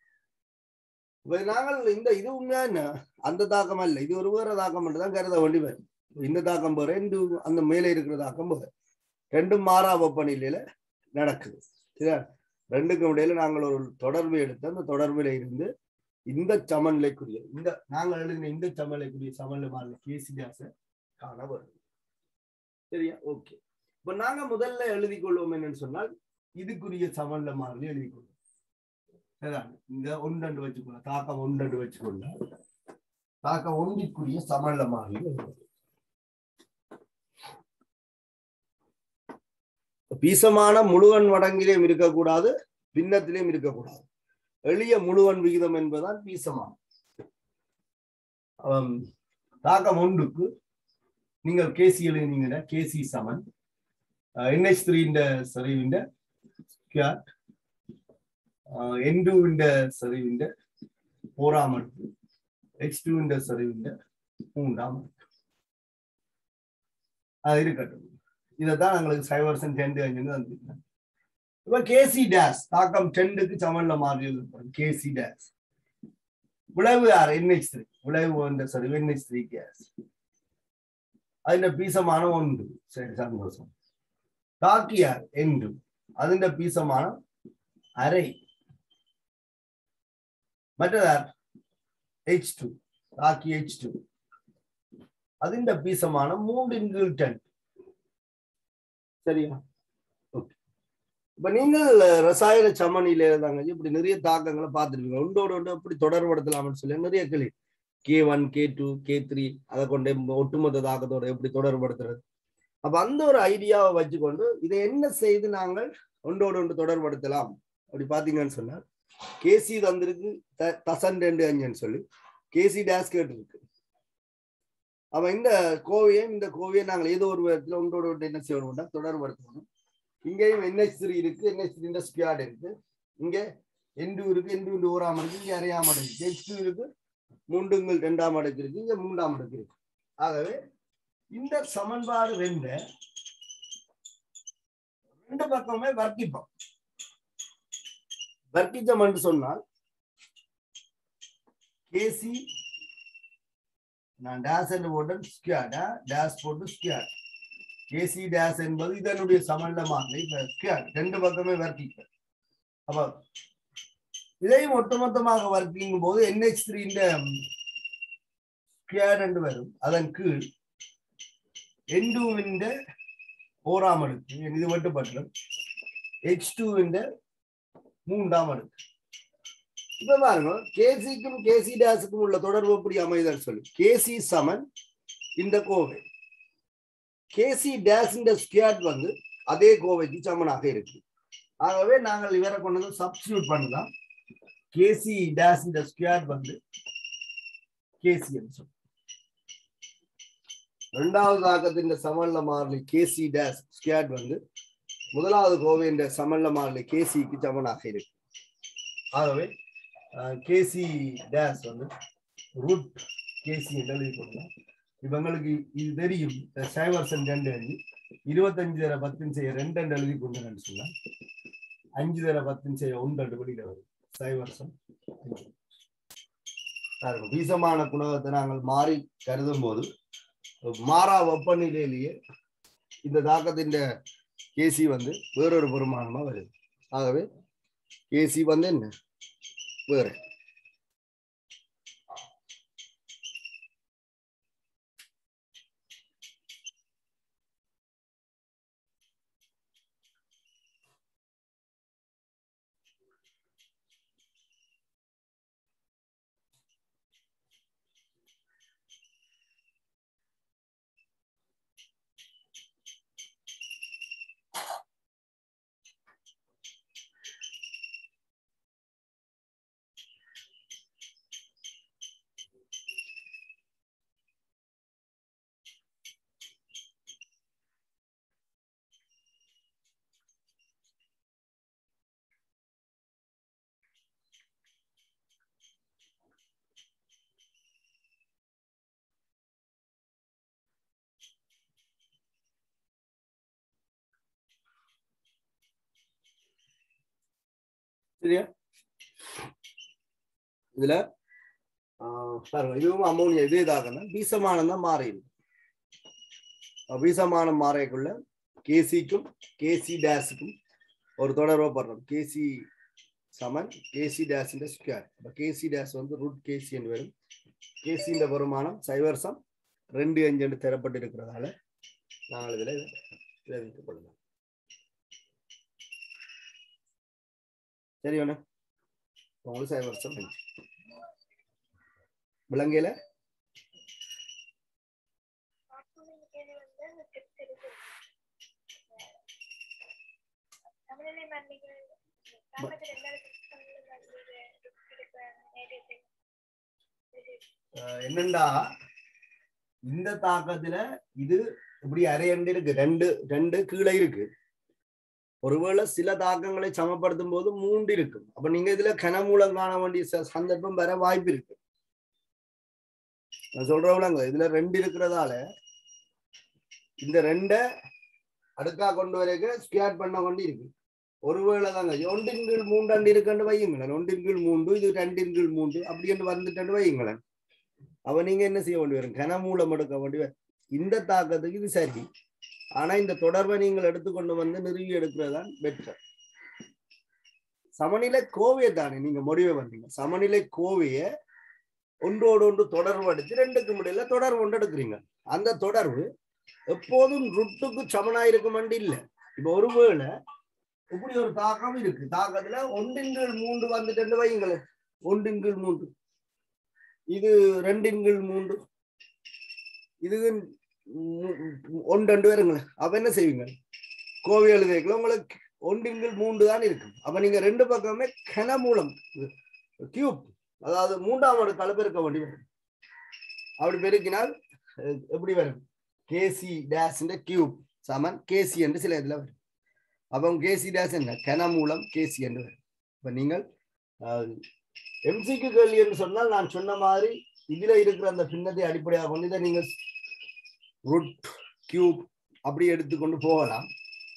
Speaker 1: இப்ப நாங்கள் இந்த இது உண்மையா என்ன அந்த தாக்கம் அல்ல இது ஒரு வேற தாக்கம் தான் கருத வேண்டி வரும் இந்த தாக்கம் போற இந்த அந்த மேலே இருக்கிற தாக்கம் போற ரெண்டும் மாறா வெப்பநிலையில நடக்குது சரியா ரெண்டுக்கும் இடையில நாங்கள் ஒரு தொடர்பு எடுத்து அந்த தொடர்பில இருந்து இந்த சமநிலைக்குரிய இந்த நாங்கள் எழுதின இந்த சமநிலைக்குரிய சமநிலை மாறல கேசிடாச காண வரும் சரியா ஓகே இப்ப நாங்க முதல்ல எழுதி கொள்வோம் என்னன்னு சொன்னால் இதுக்குரிய சமநிலை மாறலி எழுதி கொள்வோம் சரியா இந்த ஒன்றண்டு வச்சுக்கொள்ள தாக்கம் ஒன்றண்டு வச்சுக்கொள்ள தாக்க ஒன்றிற்குரிய சமல்ல மாறி வருவது பீசமான முழுவன் மடங்கிலேயும் இருக்கக்கூடாது பின்னத்திலேயும் இருக்கக்கூடாது எளிய முழுவன் விகிதம் என்பதுதான் பீசமானம் ஆம், தாக்கம் ஒன்றுக்கு நீங்கள் கேசி எழுதினீங்கன்னா கேசி சமன் என்ஹெச் த்ரீ சரிவிന്റെ സ്ക്വാറ്റ് എൻ ടുവിന്റെ സെറിവിന്റെ ഫോറാം അടുത്ത് എച്ച് ടുവിന്റെ സെറിവിന്റെ മൂന്നാം അടുത്ത് அது இருக்கட்டும் இதைத்தான் எங்களுக்கு சைவர்சன் டென் அஞ்சுன்னு தந்துருக்கேன் இப்ப கேசி டேஸ் தாக்கம் டென்னுக்கு சமன்ல மாறி கேசி டேஸ் விளைவு யார் என்ஹெச் த்ரீ விளைவு வந்த சரிவு என்ஹெச் த்ரீ கேஸ் അതിന്റെ പീസമാണ് ഒന്ന് ശരി സന്തോഷം താക്കിയാർ എന്തു അതിന്റെ പീസമാണ് അരൈ മറ്റേതാർ എച്ച് ടു താക്കി എച്ച് ടു അതിന്റെ പീസമാണ് മൂന്നിൻ കീழ் ടെൻ சரியா ஓகே இப்ப நீங்கள் ரசாயன சமனில இருந்தாங்க இப்படி நிறைய தாக்கங்களை பார்த்துருப்பீங்க ஒன்றோட ஒன்று எப்படி தொடர்படுத்தலாம்னு சொல்லி நிறைய கேள்வி K one K two K three அதை கொண்டு ஒட்டுமொத்த தாக்கத்தோட எப்படி தொடர்படுத்துறது அப்ப அந்த ஒரு ஐடியாவை வச்சுக்கொண்டு இதை என்ன செய்து நாங்கள் ஒன்றோடு ஒன்று தொடர்படுத்தலாம் அப்படி பாத்தீங்கன்னு சொன்னா கேசி தந்திருக்கு த- தசன் ரெண்டு அஞ்சுன்னு சொல்லி கேசி டேஸ் கேட்டு அப்ப இந்த கோவையை இந்த கோவையை நாங்கள் ஏதோ ஒரு விதத்துல ஒன்றோடு ஒன்று என்ன செய்யணும்னா தொடர்படுத்தணும் இங்கேயும் என்ஹெச் த்ரீ இருக்கு என்ஹெச் த்ரீ ஸ்கியாட் இருக்கு இங்க எண்டு இருக்கு எண்டு இண்டு ஓராம இருக்கு இங்க அரையாம இருக்கு எச் டூ இருக்கு மூண்டுங்கள் ரெண்டாம் அடுக்கு இருக்கு இங்க மூன்றாம் அடுக்கு இருக்கு ஆகவே இந்த சமன்பாடு ரெண்டு ரெண்டு பக்கமே வர்க்கிப்போம் வர்க்கிச்சம் என்று சொன்னால் கேசி நான் டேஸ் என்று போட்டேன் ஸ்கியாட் டேஸ் போட்டு ஸ்கியாட் கேசி டேஸ் என்பது இதனுடைய சமன்ல மாதிரி ஸ்கியாட் ரெண்டு பக்கமே வர்க்கிப்போம் அப்ப இதையும் ஒட்டுமொத்தமாக வர்க்கிங்கும் போது என்ஹெச் த்ரீ ஸ்கியாட் என்று வரும் அதன் கீழ் എൻഡുവിന്റെ ഓറാം അടുക്ക് ഇത് വെട്ടുപട്ടണം എച്ച് ടുവിന്റെ மூன்றாம் அடுக்கு இப்ப பாருங்க கேசிக்கும் கேசி டேஸுக்கும் உள்ள தொடர்பு எப்படி அமைதல் சொல்லி கேசி சமன் இந்த கோவை கேசி டேஸ் இந்த ஸ்கியாட் வந்து அதே கோவைக்கு சமனாக இருக்கு ஆகவே நாங்கள் இவரை கொண்டு வந்து சப்ஸ்டியூட் பண்ணலாம் கேசி டேஸ் இந்த ஸ்கியாட் வந்து கேசி சொல்லி ரெண்டாவது ஆக்கத்தின் சமன்ல மாறலி கேசி டேஸ் ஸ்கியாட் வந்து முதலாவது கோவையின் சமன்ல மாறலி கேசிக்கு சமனாக இருக்கு ஆகவே கேசி டேஸ் வந்து ரூட் கேசி என்று எழுதி கொள்ளலாம் இப்ப எங்களுக்கு இது தெரியும் சைவர்சன் ரெண்டு அஞ்சு இருபத்தஞ்சு தர பத்தின் செய்ய ரெண்டு ரெண்டு எழுதி கொண்டு சொன்னா அஞ்சு தர பத்தின் செய்ய ஒன்று ரெண்டு வெளியில வரும் சைவர்சன் பாருங்க, வீசமான குணகத்தை நாங்கள் மாறி கருதும் போது மாறா வெப்பநிலையிலேயே இந்த தாக்கத்தின் கேசி வந்து வேறொரு பெருமானமா வருது ஆகவே கேசி வந்து என்ன வேற சரியா இதுல ஆஹ் பாருங்க இதுவும் அமோனியா இதே தாக்கம் பீசமானம் தான் மாறிடும் பீசமானம் மாறைக்குள்ள கேசிக்கும் கேசி டேஸுக்கும் ஒரு தொடர்பை படுறோம் கேசி சமன் கேசி டேஸ் ஸ்கொயர் அப்ப கேசி டேஸ் வந்து ரூட் கேசி என்று வரும் கேசியின் வருமானம் சைவர்சம் ரெண்டு அஞ்சு என்று தரப்பட்டு இருக்கிறதால நாங்கள் இதுல இதை வைத்துக் கொள்ளலாம் சரி வேணும் உங்களுக்கு சைவர்சம் அஞ்சு விலங்கையில
Speaker 2: அதே மாதிரி நீங்க தாக்கத்தில் எந்த அளவுக்கு சொல்லுங்க இது எடுக்க நேரத்தை
Speaker 1: அஹ் என்னண்டா இந்த தாக்கத்துல இது இப்படி அரையண்டு இருக்கு ரெண்டு ரெண்டு கீழே இருக்கு ஒருவேளை சில தாக்கங்களை சமப்படுத்தும் போது மூன்று இருக்கும் அப்ப நீங்க இதுல கனமூலம் காண வேண்டிய ச- சந்தர்ப்பம் வர வாய்ப்பு இருக்கு நான் சொல்றவங்களங்க இதுல ரெண்டு இருக்கிறதால இந்த ரெண்ட அடுக்கா கொண்டு வரைக்க ஸ்கியாட் பண்ண கொண்டு இருக்கு ஒருவேளை தாங்க ஒன்றின் கீழ் மூண்டாண்டு இருக்குன்னு வையுங்களேன் ஒன்றின் கீழ் மூன்று இது ரெண்டின் கீழ் மூன்று அப்படி என்று வந்துட்டு வையுங்களேன் அவ நீங்க என்ன செய்ய வேண்டி வரும் கனமூலம் எடுக்க வேண்டி வரும் இந்த தாக்கத்துக்கு இது சரி ஆனா இந்த தொடர்பை நீங்கள் எடுத்துக்கொண்டு வந்து நிறுவி எடுக்கிறதான் பெட்டர் சமநிலை கோவையை தானே நீங்க முடிவை வந்தீங்க சமநிலை கோவையை ஒன்றோடு ஒன்று தொடர்பு அடிச்சு ரெண்டுக்கும் இடையில தொடர்பு ஒன்று எடுக்கிறீங்க அந்த தொடர்பு எப்போதும் ருட்டுக்கு சமனா இருக்குமெண்டு இல்ல இப்ப ஒருவேளை இப்படி ஒரு தாக்கம் இருக்கு தாக்கத்துல ஒன்றின் கீழ் மூன்று வந்துட்டு வையுங்களேன் ஒன்றின் கீழ் மூன்று இது ரெண்டின் கீழ் மூன்று இது ஒன்று வருங்களேன் அப்ப என்ன செய்வீங்க கோவை எழுதுறீங்களா உங்களுக்கு ஒன்றின் கீழ் மூன்று தான் இருக்கும் அப்ப நீங்க ரெண்டு பக்கமே கனமூலம் கியூப் அதாவது மூன்றாம் ஒரு கலப்பெருக்க வேண்டி வரும் அப்படி பெருக்கினால் அஹ், எப்படி வரும் கேசி டேஸ் கியூப் சமன் கேசி என்று சில இதுல வரும் அப்போ கேசி டேஸ் என்ன கனமூலம் கேசி என்று வரும் இப்ப நீங்கள் எம்சிக்கு கேள்வி என்று சொன்னால் நான் சொன்ன மாதிரி இதுல இருக்கிற அந்த பின்னத்தை அடிப்படையாக கொண்டு இதை நீங்கள் ரூட் கியூப் அப்படி எடுத்துக்கொண்டு போகலாம்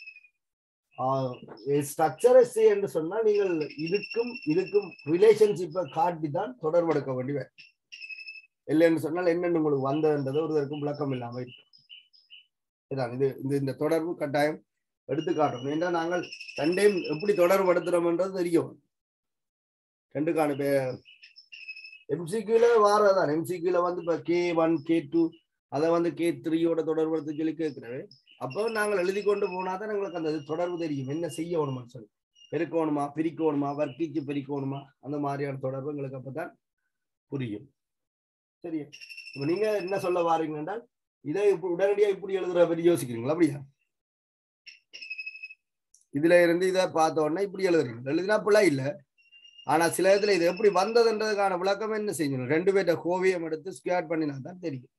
Speaker 1: ஸ்ட்ரக்சர் எஸ்ஏ என்று சொன்னால் நீங்கள் இதுக்கும் இதுக்கும் ரிலேஷன்ஷிப்பை காட்டி தான் தொடர்பெடுக்க வேண்டிய இல்லை என்று சொன்னால் என்னென்னு உங்களுக்கு வந்ததுன்றது ஒருவருக்கும் விளக்கம் இல்லாமல் இருக்கும் இதான் இது இந்த இந்த தொடர்பு கட்டாயம் எடுத்து காட்டணும் ஏன்னா நாங்கள் ரெண்டையும் எப்படி தொடர்படுத்துறோம்ன்றது தெரியும் ரெண்டு காண இப்போ எம்சிக்யூல வாரதான் எம்சிக்யூல வந்து இப்போ கே ஒன் கே டூ அதை வந்து கே த்ரீயோட தொடர்படுத்த சொல்லி கேட்கிறேன் அப்போ நாங்கள் எழுதி கொண்டு போனா தான் எங்களுக்கு அந்த தொடர்பு தெரியும் என்ன செய்யணும்னு சொல்லி பெருக்கணுமா பிரிக்கணுமா வர்க்கிக்கு பிரிக்கணுமா அந்த மாதிரியான தொடர்பு எங்களுக்கு அப்பதான் புரியும் சரி இப்போ நீங்க என்ன சொல்ல வாரீங்க என்றால் இதை இப்ப உடனடியா இப்படி எழுதுற பற்றி யோசிக்கிறீங்களா அப்படியா இதுல இருந்து இதை பார்த்த உடனே இப்படி எழுதுறீங்க எழுதினா பிள்ளை இல்ல ஆனா சில இடத்துல இது எப்படி வந்ததுன்றதுக்கான விளக்கம் என்ன செய்யணும் ரெண்டு பேர்ட்ட கோவியம் எடுத்து ஸ்கியாட் பண்ணினா தான் தெரியும்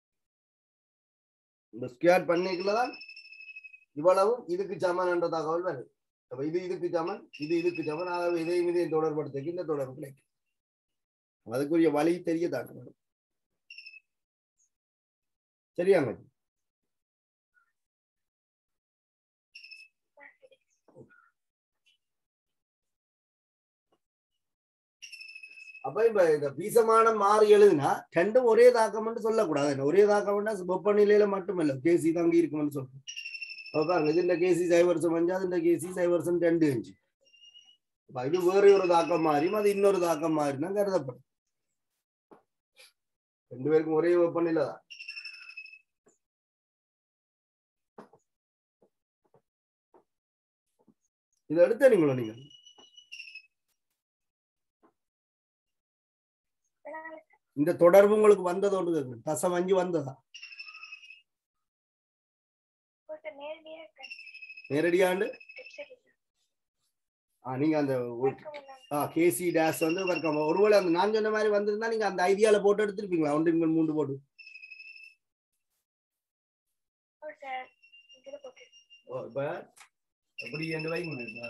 Speaker 1: இந்த ஸ்கியாட் பண்ணிக்கலதான் இவ்வளவும் இதுக்கு சமன் என்ற தகவல் வருது அப்ப இது இதுக்கு சமன் இது இதுக்கு சமன் ஆகவே இதையும் இதையும் தொடர்படுத்த இந்த தொடர்பு கிடைக்கும் அதுக்குரிய வழி தெரிய தாக்கணும் சரியாங்க அப்ப இப்ப இந்த பீசமான மாறி எழுதுனா ரெண்டும் ஒரே தாக்கம்னு சொல்லக்கூடாது என்ன ஒரே தாக்கம்னா வெப்பநிலையில மட்டுமல்ல கேசி தங்கி இருக்கும்னு சொல்றோம் அப்ப பாருங்க இது இந்த கேசி சைவர்சம் அஞ்சு அது இந்த கேசி சைவர்சம் ரெண்டு அஞ்சு அப்ப இது வேற ஒரு தாக்கம் மாறியும் அது இன்னொரு தாக்கம் மாறினா கருதப்படும் ரெண்டு பேருக்கும் ஒரே வெப்பநிலை தான் இதை எடுத்தீங்களோ நீங்க இந்த தொடர்பு உங்களுக்கு வந்தது ஒன்று கேட்கணும் தசம் அஞ்சு வந்ததா
Speaker 2: கொஞ்சம் நேரடியா இருக்கேன்
Speaker 1: நேரடியாண்டு
Speaker 2: சரி
Speaker 1: ஆ, நீங்க அந்த
Speaker 2: வணக்கம் அண்ணா.
Speaker 1: கேசி டேஸ் வந்து வர்க்கம் ஒருவேளை அந்த நான் சொன்ன மாதிரி வந்திருந்தா நீங்க அந்த ஐடியால போட்டு எடுத்திருப்பீங்களா ஒன்றின் மூன்று போட்டு
Speaker 2: ஓ சார் இதுல போட்டு
Speaker 1: ஓ, இப்ப எப்படி என்று வைங்க இப்ப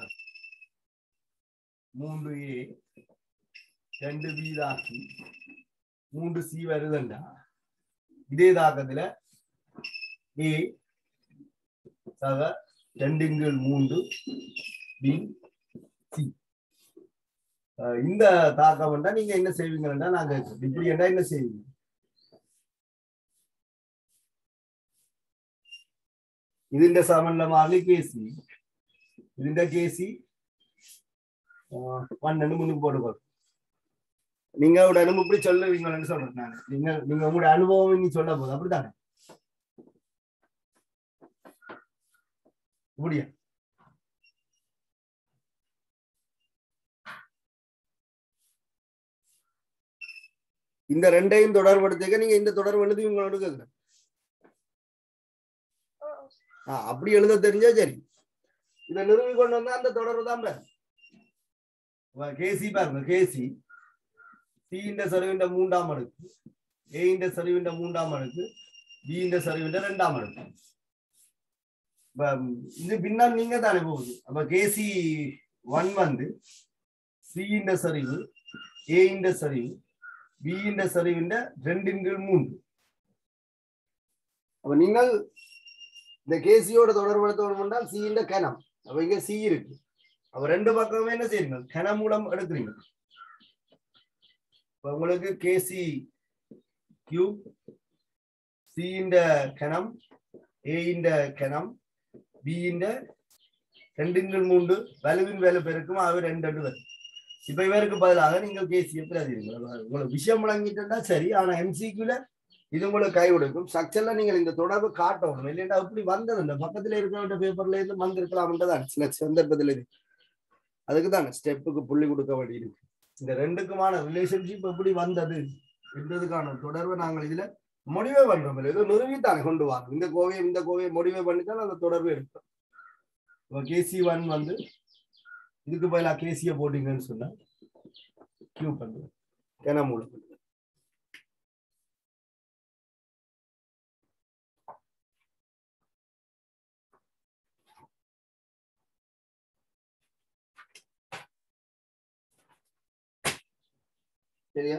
Speaker 1: மூன்று ஏ ரெண்டு பி தாக்கி மூன்று சி வருதுண்டா இதே தாக்கத்துல ஏ சக ரெண்டுங்கள் மூன்று பி சி இந்த தாக்கம் வந்தா நீங்க என்ன செய்வீங்கன்னா நாங்க இப்படி என்ன என்ன செய்வீங்க ഇതിന്റെ സമന്വയമാണ് കെ സി ഇതിന്റെ കെ സി பன்னெண்டு முன்னுக்கு போடுவார் நீங்க உடனே இப்படி சொல்லுவீங்கன்னு சொல்றேன் நான் நீங்க நீங்க உங்களுடைய அனுபவம் நீ சொல்ல போதும் அப்படித்தானே இப்படியா இந்த ரெண்டையும் தொடர்படுத்திக்க நீங்க இந்த தொடர்பு எழுதி உங்களோட கேக்குறேன்
Speaker 2: ஓ ஓ
Speaker 1: ஆ, அப்படி எழுத தெரிஞ்சா சரி இதை நிறுவி கொண்டு வந்தா அந்த தொடர்பு தான் பாரு கேசி பாருங்க கேசி சியின் சரிவின் மூன்றாம் அடுக்கு ஏயின் சரிவின் மூன்றாம் அடுக்கு பியின் சரிவின் இரண்டாம் அடுக்கு இப்ப, ம், இது பின்னால் நீங்க தானே போகுது அப்ப கேசி ஒன் வந்து சியின் சரிவு ஏயின் சரிவு பியின் சரிவின் ரெண்டின் கீழ் மூன்று அப்ப நீங்கள் இந்த கேசியோட தொடர்படுத்தணும் என்றால் சி இந்த கணம் அப்ப இங்க சி இருக்கு அப்ப ரெண்டு பக்கமே என்ன செய்யுங்க கண மூலம் எடுக்கிறீங்க இப்ப உங்களுக்கு கேசி கியூப் சி இந்த கணம் ஏ இந்த கணம் பி இந்த ரெண்டின்கள் மூன்று வலுவின் வேலை பெருக்கும் அவை ரெண்டு ரெண்டு வரும் இப்ப இவருக்கு பதிலாக நீங்கள் கேசியை பிரதிருங்க உங்களுக்கு விஷயம் வழங்கிட்டா சரி ஆனா எம்சிக்யூல இது உங்களுக்கு கை கொடுக்கும் ஸ்ட்ரக்சர்ல நீங்கள் இந்த தொடர்பு காட்டணும் இல்லைன்னா அப்படி வந்தது இந்த பக்கத்துல இருக்கிற பேப்பர்ல இருந்து வந்திருக்கலாம்ன்றதான் சில சந்தர்ப்பத்தில் இது அதுக்கு தான் ஸ்டெப்புக்கு புள்ளி கொடுக்க வேண்டியிருக்கு இந்த ரெண்டுக்குமான ரிலேஷன்ஷிப் எப்படி வந்தது என்றதுக்கான தொடர்பை நாங்கள் இதுல முடிவே பண்றோம் இல்லை ஏதோ நிறுவித்தானே கொண்டு வாங்க இந்த கோவையை இந்த கோவையை முடிவே பண்ணித்தான் அந்த தொடர்பு எடுப்போம் இப்போ கேசி ஒன் வந்து இதுக்கு பதிலாக கேசியை போட்டீங்கன்னு சொன்னா கியூ பண்ணுறோம் ஏன்னா மூலம் சரியா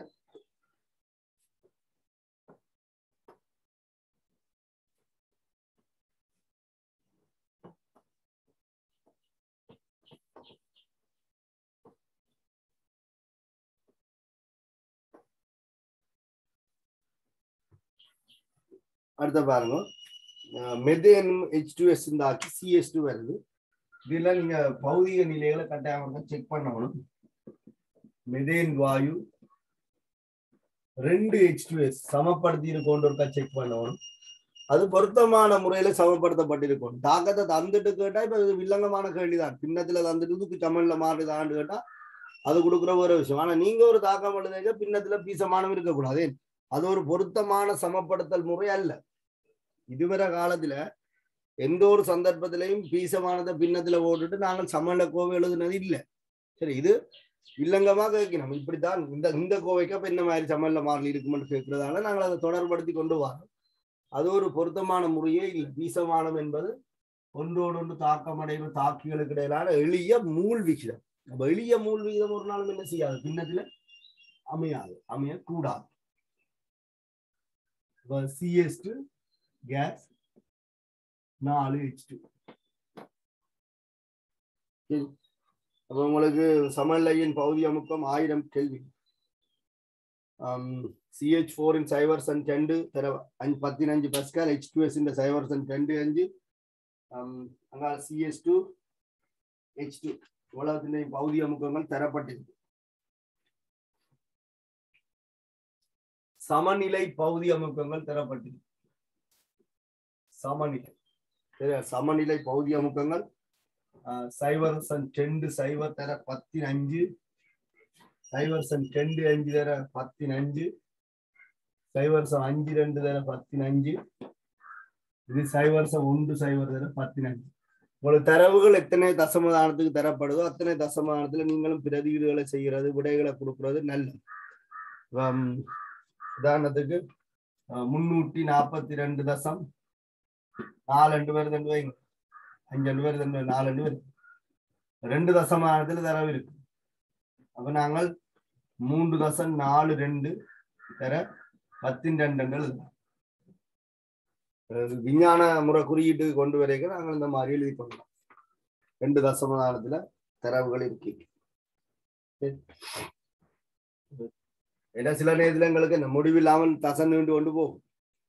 Speaker 1: அடுத்த பாருங்க மெதேன் ஹெச் டூ எஸ் இந்த ஆக்கி சிஎஸ் டூ வருது இதெல்லாம் நீங்க பௌதிக நிலைகளை கட்டாயம் செக் பண்ணணும் மெதேன் வாயு ரெண்டு ஹெச் டூ எஸ் சமப்படுத்தி இருக்கோன்னு ஒருக்கா செக் பண்ணணும் அது பொருத்தமான முறையில சமப்படுத்தப்பட்டிருக்கும் தாக்கத்தை தந்துட்டு கேட்டா இப்ப இது வில்லங்கமான கேள்விதான் பின்னத்துல தந்துட்டு இதுக்கு தமிழ்ல மாறுதான்னு கேட்டா அது கொடுக்குற ஒரு விஷயம் ஆனா நீங்க ஒரு தாக்கம் எழுதுங்க பின்னத்துல பீசமானம் இருக்கக்கூடாது அது ஒரு பொருத்தமான சமப்படுத்தல் முறை அல்ல இதுவரை காலத்துல எந்த ஒரு சந்தர்ப்பத்திலையும் பீசமானதை பின்னத்துல போட்டுட்டு நாங்கள் சமநில கோவை எழுதுனது இல்லை சரி இது வில்லங்கமா கேட்கணும் இப்படித்தான் இந்த இந்த கோவைக்கு அப்ப இந்த மாதிரி சமநில மாறல் இருக்குமென்று கேட்கறதால நாங்கள் அதை தொடர்படுத்தி கொண்டு வரோம் அது ஒரு பொருத்தமான முறையே இல்லை பீசமானம் என்பது ஒன்றோடு ஒன்று தாக்கமடைவு தாக்கிகளுக்கு இடையிலான எளிய மூல் விகிதம் அப்ப எளிய மூல் விகிதம் ஒரு நாளும் என்ன செய்யாது பின்னத்துல அமையாது அமையக்கூடாது சிஎஸ் டூ கேஸ் நாலு ஹெச் டூ அப்ப உங்களுக்கு சமநிலையின் பகுதி அமுக்கம் ஆயிரம் கேள்வி சிஹெச் ஃபோரின் சைவர்சன் ரெண்டு தர அஞ்சு பத்தினஞ்சு பஸ்கால் ஹெச் டூ எஸ் இந்த சைவர்சன் ரெண்டு அஞ்சு அங்கே சிஎஸ் டூ ஹெச் டூ உலகத்தின் பகுதி அமுக்கங்கள் தரப்பட்டிருக்கு சமநிலை பகுதி அமுக்கங்கள் தரப்பட்டிருக்கு சமநிலை சரியா சமநிலை பகுதி அமுக்கங்கள் சைவர் சன் ரெண்டு சைவர் தர பத்தினஞ்சு சைவர் சன் ரெண்டு அஞ்சு தர பத்தினஞ்சு சைவர் சம் அஞ்சு ரெண்டு தர பத்தினஞ்சு இது சைவர் சம் ஒன்று சைவர் தர பத்தினஞ்சு உங்களுக்கு தரவுகள் எத்தனை தசமதானத்துக்கு தரப்படுதோ அத்தனை தசமதானத்துல நீங்களும் பிரதிகளை செய்யறது விடைகளை கொடுக்கறது நல்லது உதாரணத்துக்கு முன்னூற்றி நாற்பத்தி ரெண்டு தசம் நாலு ரெண்டு பேர் ரெண்டு வைங்க அஞ்சு ரெண்டு பேர் ரெண்டு நாலு ரெண்டு பேர் ரெண்டு தசமானத்துல தரவு இருக்கு அப்ப நாங்கள் மூன்று தசம் நாலு ரெண்டு தர பத்தின் ரெண்டு விஞ்ஞான முறை குறியீட்டுக்கு கொண்டு வரைக்கும் நாங்கள் இந்த மாதிரி எழுதி கொள்ளலாம் ரெண்டு தசமதானத்துல தரவுகள் இருக்கு ஏன்னா சில நேரத்துல எங்களுக்கு இந்த முடிவில்லாமல் தசம் நீண்டு கொண்டு போகும்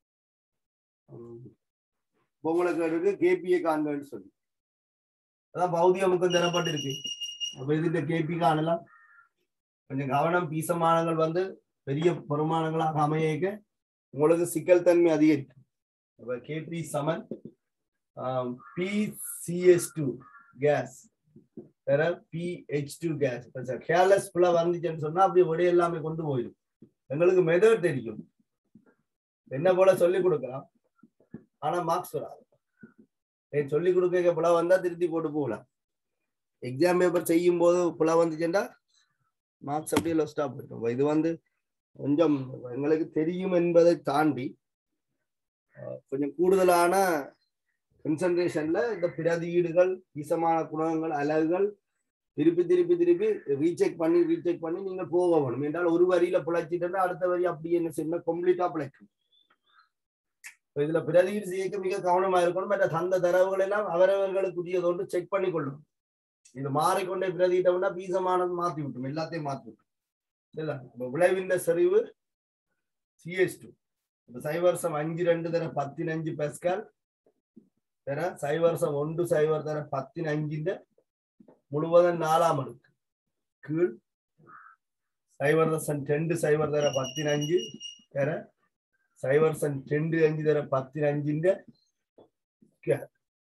Speaker 1: உங்களுக்கு இருக்கு கேபிஏ காண்கன்னு சொல்லி அதான் பௌதிக முக்கம் தரப்பட்டிருக்கு அப்ப இதுல கேபி காணலாம் கொஞ்சம் கவனம் பீசமானங்கள் வந்து பெரிய பெருமானங்களாக அமையக்க உங்களுக்கு சிக்கல் தன்மை அதிகரிக்கும் அப்ப கேபி சமன் பி சிஎஸ் டூ கேஸ் வேற பிஹெச் டூ கேஸ் கேர்லெஸ் ஃபுல்லா வந்துச்சுன்னு சொன்னா அப்படியே விட எல்லாமே கொண்டு போயிடும் எங்களுக்கு மெதட் தெரியும் என்ன போல சொல்லி கொடுக்கலாம் ஆனா மார்க்ஸ் வராது ஏன் சொல்லி கொடுக்க புல வந்தா திருத்தி போட்டு போகலாம் எக்ஸாம் பேப்பர் செய்யும் போது புல வந்துச்சுன்னா மார்க்ஸ் அப்படியே லொஸ்டா போயிடும் இது வந்து கொஞ்சம் எங்களுக்கு தெரியும் என்பதை தாண்டி அஹ், கொஞ்சம் கூடுதலான கன்சன்ட்ரேஷன்ல இந்த பிரதியீடுகள் ஈசமான குணகங்கள் அலகுகள் திருப்பி திருப்பி திருப்பி ரீசெக் பண்ணி ரீசெக் பண்ணி நீங்கள் போக வேணும் என்றால் ஒரு வரியில பிழைச்சிட்டா அடுத்த வரி அப்படி என்ன செய்யணும் கம்ப்ளீட்டா பிழைக்கும் இப்ப இதுல பிரதியீடு செய்ய மிக கவனமா இருக்கணும் மற்ற தந்த தரவுகள் எல்லாம் அவரவர்களுக்குரியதோடு செக் பண்ணி கொள்ளணும் இது மாறிக்கொண்டே பிரதியிட்டோம்னா பீசமானது மாத்தி விட்டும் எல்லாத்தையும் மாத்தி விட்டும் இல்ல இப்ப விளைவின் செறிவு சிஎஸ் டூ இப்ப சைவர்சம் அஞ்சு ரெண்டு தர பத்தினஞ்சு பெஸ்கால் தர சைவர்சம் ஒன்று சைவர் தர பத்தினஞ்சிന്റെ മുഴുവൻ നാലാം അടുക്ക് കീഴ് സൈവർ ദശം രണ്ട് സൈവർ തര പത്തിനഞ്ച് തര സൈവർ ദശം രണ്ട് അഞ്ച് തര പത്തിനഞ്ചിന്റെ സ്ക്വയർ.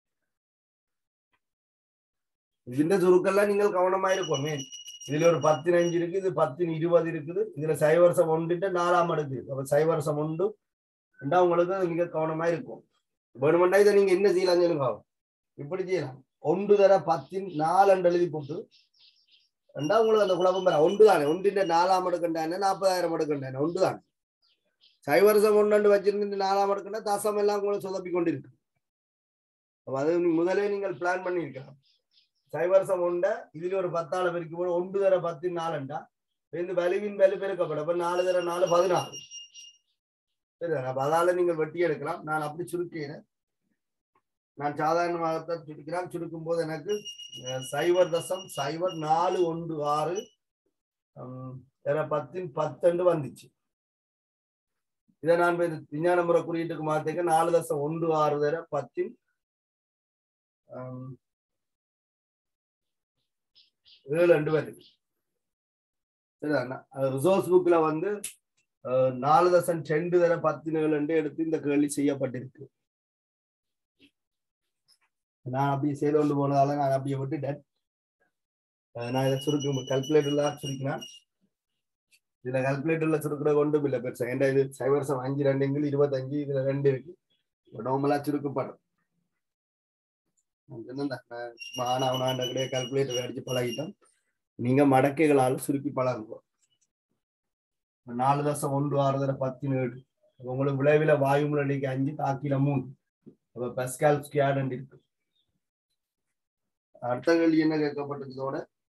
Speaker 1: ഇതിന്റെ ചുരുക്കെല്ലാം നിങ്ങൾ കവനമായിരിക്കും മേൻ ഇതിൽ ഒരു പത്തിനഞ്ച് ഇருக்கு ഇത് പത്തിന് ഇരുപത് இருக்குது இதுல சைவர்சம் ஒன்றுட்டு நாலாம் அடுக்கு இருக்கு. அப்ப சைவர்சம் ஒன்று ரெண்டா உங்களுக்கு மிக கவனமா இருக்கும் வேணுமெண்டா இதை நீங்க என்ன செய்யலாம் சொல்லுங்க இப்படி செய்யலாம் ஒன்று தர பத்தின் நாலண்டு எழுதி போட்டு ரெண்டா உங்களுக்கு அந்த குழப்பம் வர ஒன்று தானே ஒன்றிന്റെ நாலாம் அடுக்கண்டானே நாற்பதாயிரம் அடுக்கண்டானே ஒன்று தானே சைவரசம் ஒன்று வச்சிருந்து நாலாம் அடுக்கண்டா தசம் எல்லாம் உங்களை சொதப்பி கொண்டிருக்கு அப்ப அது நீ முதலே நீங்கள் பிளான் பண்ணியிருக்கலாம் சைவரசம் உண்ட இதுல ஒரு பத்தாள பெருக்கி போட ஒன்று தர பத்தின் நாலண்டா இந்த வலுவின் வலு பெருக்கப்படும் அப்ப நாலு தர நாலு பதினாறு சரி அப்ப அதால நீங்கள் வெட்டி எடுக்கலாம் நான் அப்படி சுருக்கிறேன் நான் சாதாரணமாகத்தான் சுருக்கிறான் சுருக்கும் போது எனக்கு அஹ், சைவர் தசம் சைவர் நாலு ஒன்று ஆறு ஹம், வேற பத்தின் பத்தண்டு வந்துச்சு இதை நான் இப்ப இந்த விஞ்ஞான முறை குறியீட்டுக்கு மாத்தேக்க நாலு தசம் ஒன்று ஆறு தர பத்தின் ஹம், ஏழு ரெண்டு வருது சரிதாண்ணா ரிசோர்ஸ் புக்ல வந்து அஹ், நாலு தசம் ரெண்டு தர பதினேழு ரெண்டு எடுத்து இந்த கேள்வி செய்யப்பட்டிருக்கு நான் அப்படி செய்து கொண்டு போனதால நான் அப்படியே விட்டுட்டேன் அஹ் நான் இதை சுருக்க கல்குலேட்டர்ல சுருக்கினேன் இதுல கல்குலேட்டர்ல சுருக்கிற கொண்டும் இல்லை பெருசா ஏன்டா இது சைவரசம் அஞ்சு ரெண்டுங்கள் இருபத்தஞ்சு இதுல ரெண்டு இருக்கு நார்மலா சுருக்கப்படும் மாணவனாண்ட கிடையாது கல்குலேட்டர் அடிச்சு பழகிட்டோம் நீங்க மடக்கைகளால சுருக்கி பழகுவோம் நாலு தசம் ஒன்று ஆறு தர பதினேழு அப்ப உங்களுக்கு விளைவில வாயுமுலடிக்கு அஞ்சு தாக்கில மூணு அப்ப பெஸ்கால் ஸ்கியாட் இருக்கு அடுத்த கேள்வி என்ன கேட்கப்பட்டதோட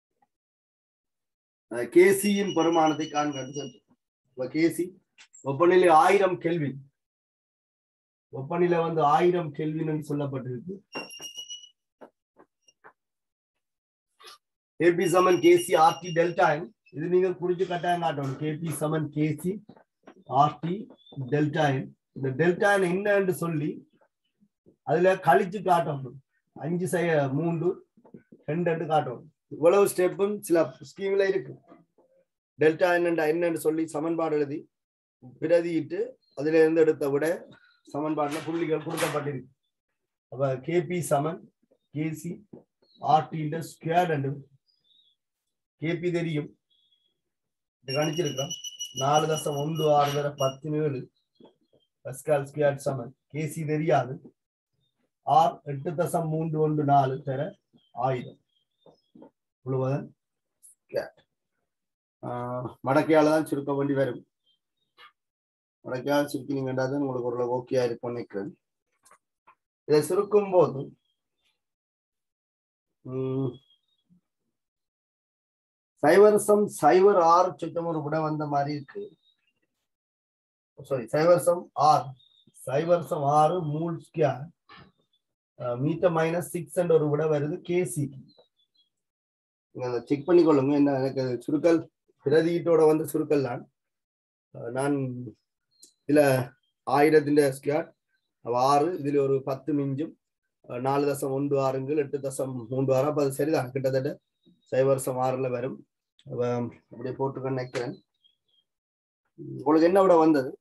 Speaker 1: கேசியின் பெருமானத்தை காண்க கேசி வெப்பநிலை ஆயிரம் கெல்வின் வெப்பநிலை வந்து ஆயிரம் கெல்வின் சொல்லப்பட்டிருக்கு கேபி சமன் கேசி ஆர்டி டெல்டா இது நீங்க குறிச்சு கட்டாயம் காட்டணும் கேபி சமன் கேசி ஆர்டி டெல்டா இந்த டெல்டா என்னன்னு சொல்லி அதுல கழிச்சு காட்டணும் அஞ்சு செய்ய மூன்று ரெண்டு ரெண்டு காட்டணும் இவ்வளவு ஸ்டெப்பும் சில ஸ்கீம்ல இருக்கு டெல்டா என்னண்டா என்னன்னு சொல்லி சமன்பாடு எழுதி பிரதியிட்டு அதுல இருந்து எடுத்த விட சமன்பாடுல புள்ளிகள் கொடுக்கப்பட்டிருக்கு அப்ப கேபி சமன் கேசி ஆர்டின்ற ஸ்கொயர் ரெண்டு கேபி தெரியும் இது கணிச்சிருக்கிறோம் நாலு தசம் ஒன்று ஆறு தர பதினேழு பஸ்கால் ஸ்கொயர் சமன் கேசி தெரியாது ஆர் எட்டு தசம் மூன்று ஒன்று நாலு தர ஆயிரம் முழுவதன் மடக்கையால தான் சுருக்க வேண்டி வரும் மடக்கையால் சுருக்கினீங்கன்னா தான் உங்களுக்கு ஓரளவு ஓகேயா இருக்கும் நினைக்கிறேன் இதை சுருக்கும் போது உம், சைவரசம் சைவர் ஆறு சுத்தம் ஒரு விட வந்த மாதிரி இருக்கு சாரி சைவரசம் ஆறு சைவரசம் ஆறு மூல் square metre minus six and ஒரு விட வருது கேசி நீங்க அதை செக் பண்ணிக்கொள்ளுங்க என்ன எனக்கு அது சுருக்கல் பிரதியீட்டோட வந்து சுருக்கல் தான் அஹ் நான் இதுல ஆயிரத்தின் ஸ்கியார் ஆறு இதுல ஒரு பத்து மிஞ்சும் அஹ் நாலு தசம் ஒன்று ஆறுங்கள் எட்டு தசம் மூன்று ஆறு அப்ப அது சரிதான் கிட்டத்தட்ட சைவரசம் ஆறுல வரும் அப்ப அப்படியே போட்டு நினைக்கிறேன் உங்களுக்கு என்ன விட வந்தது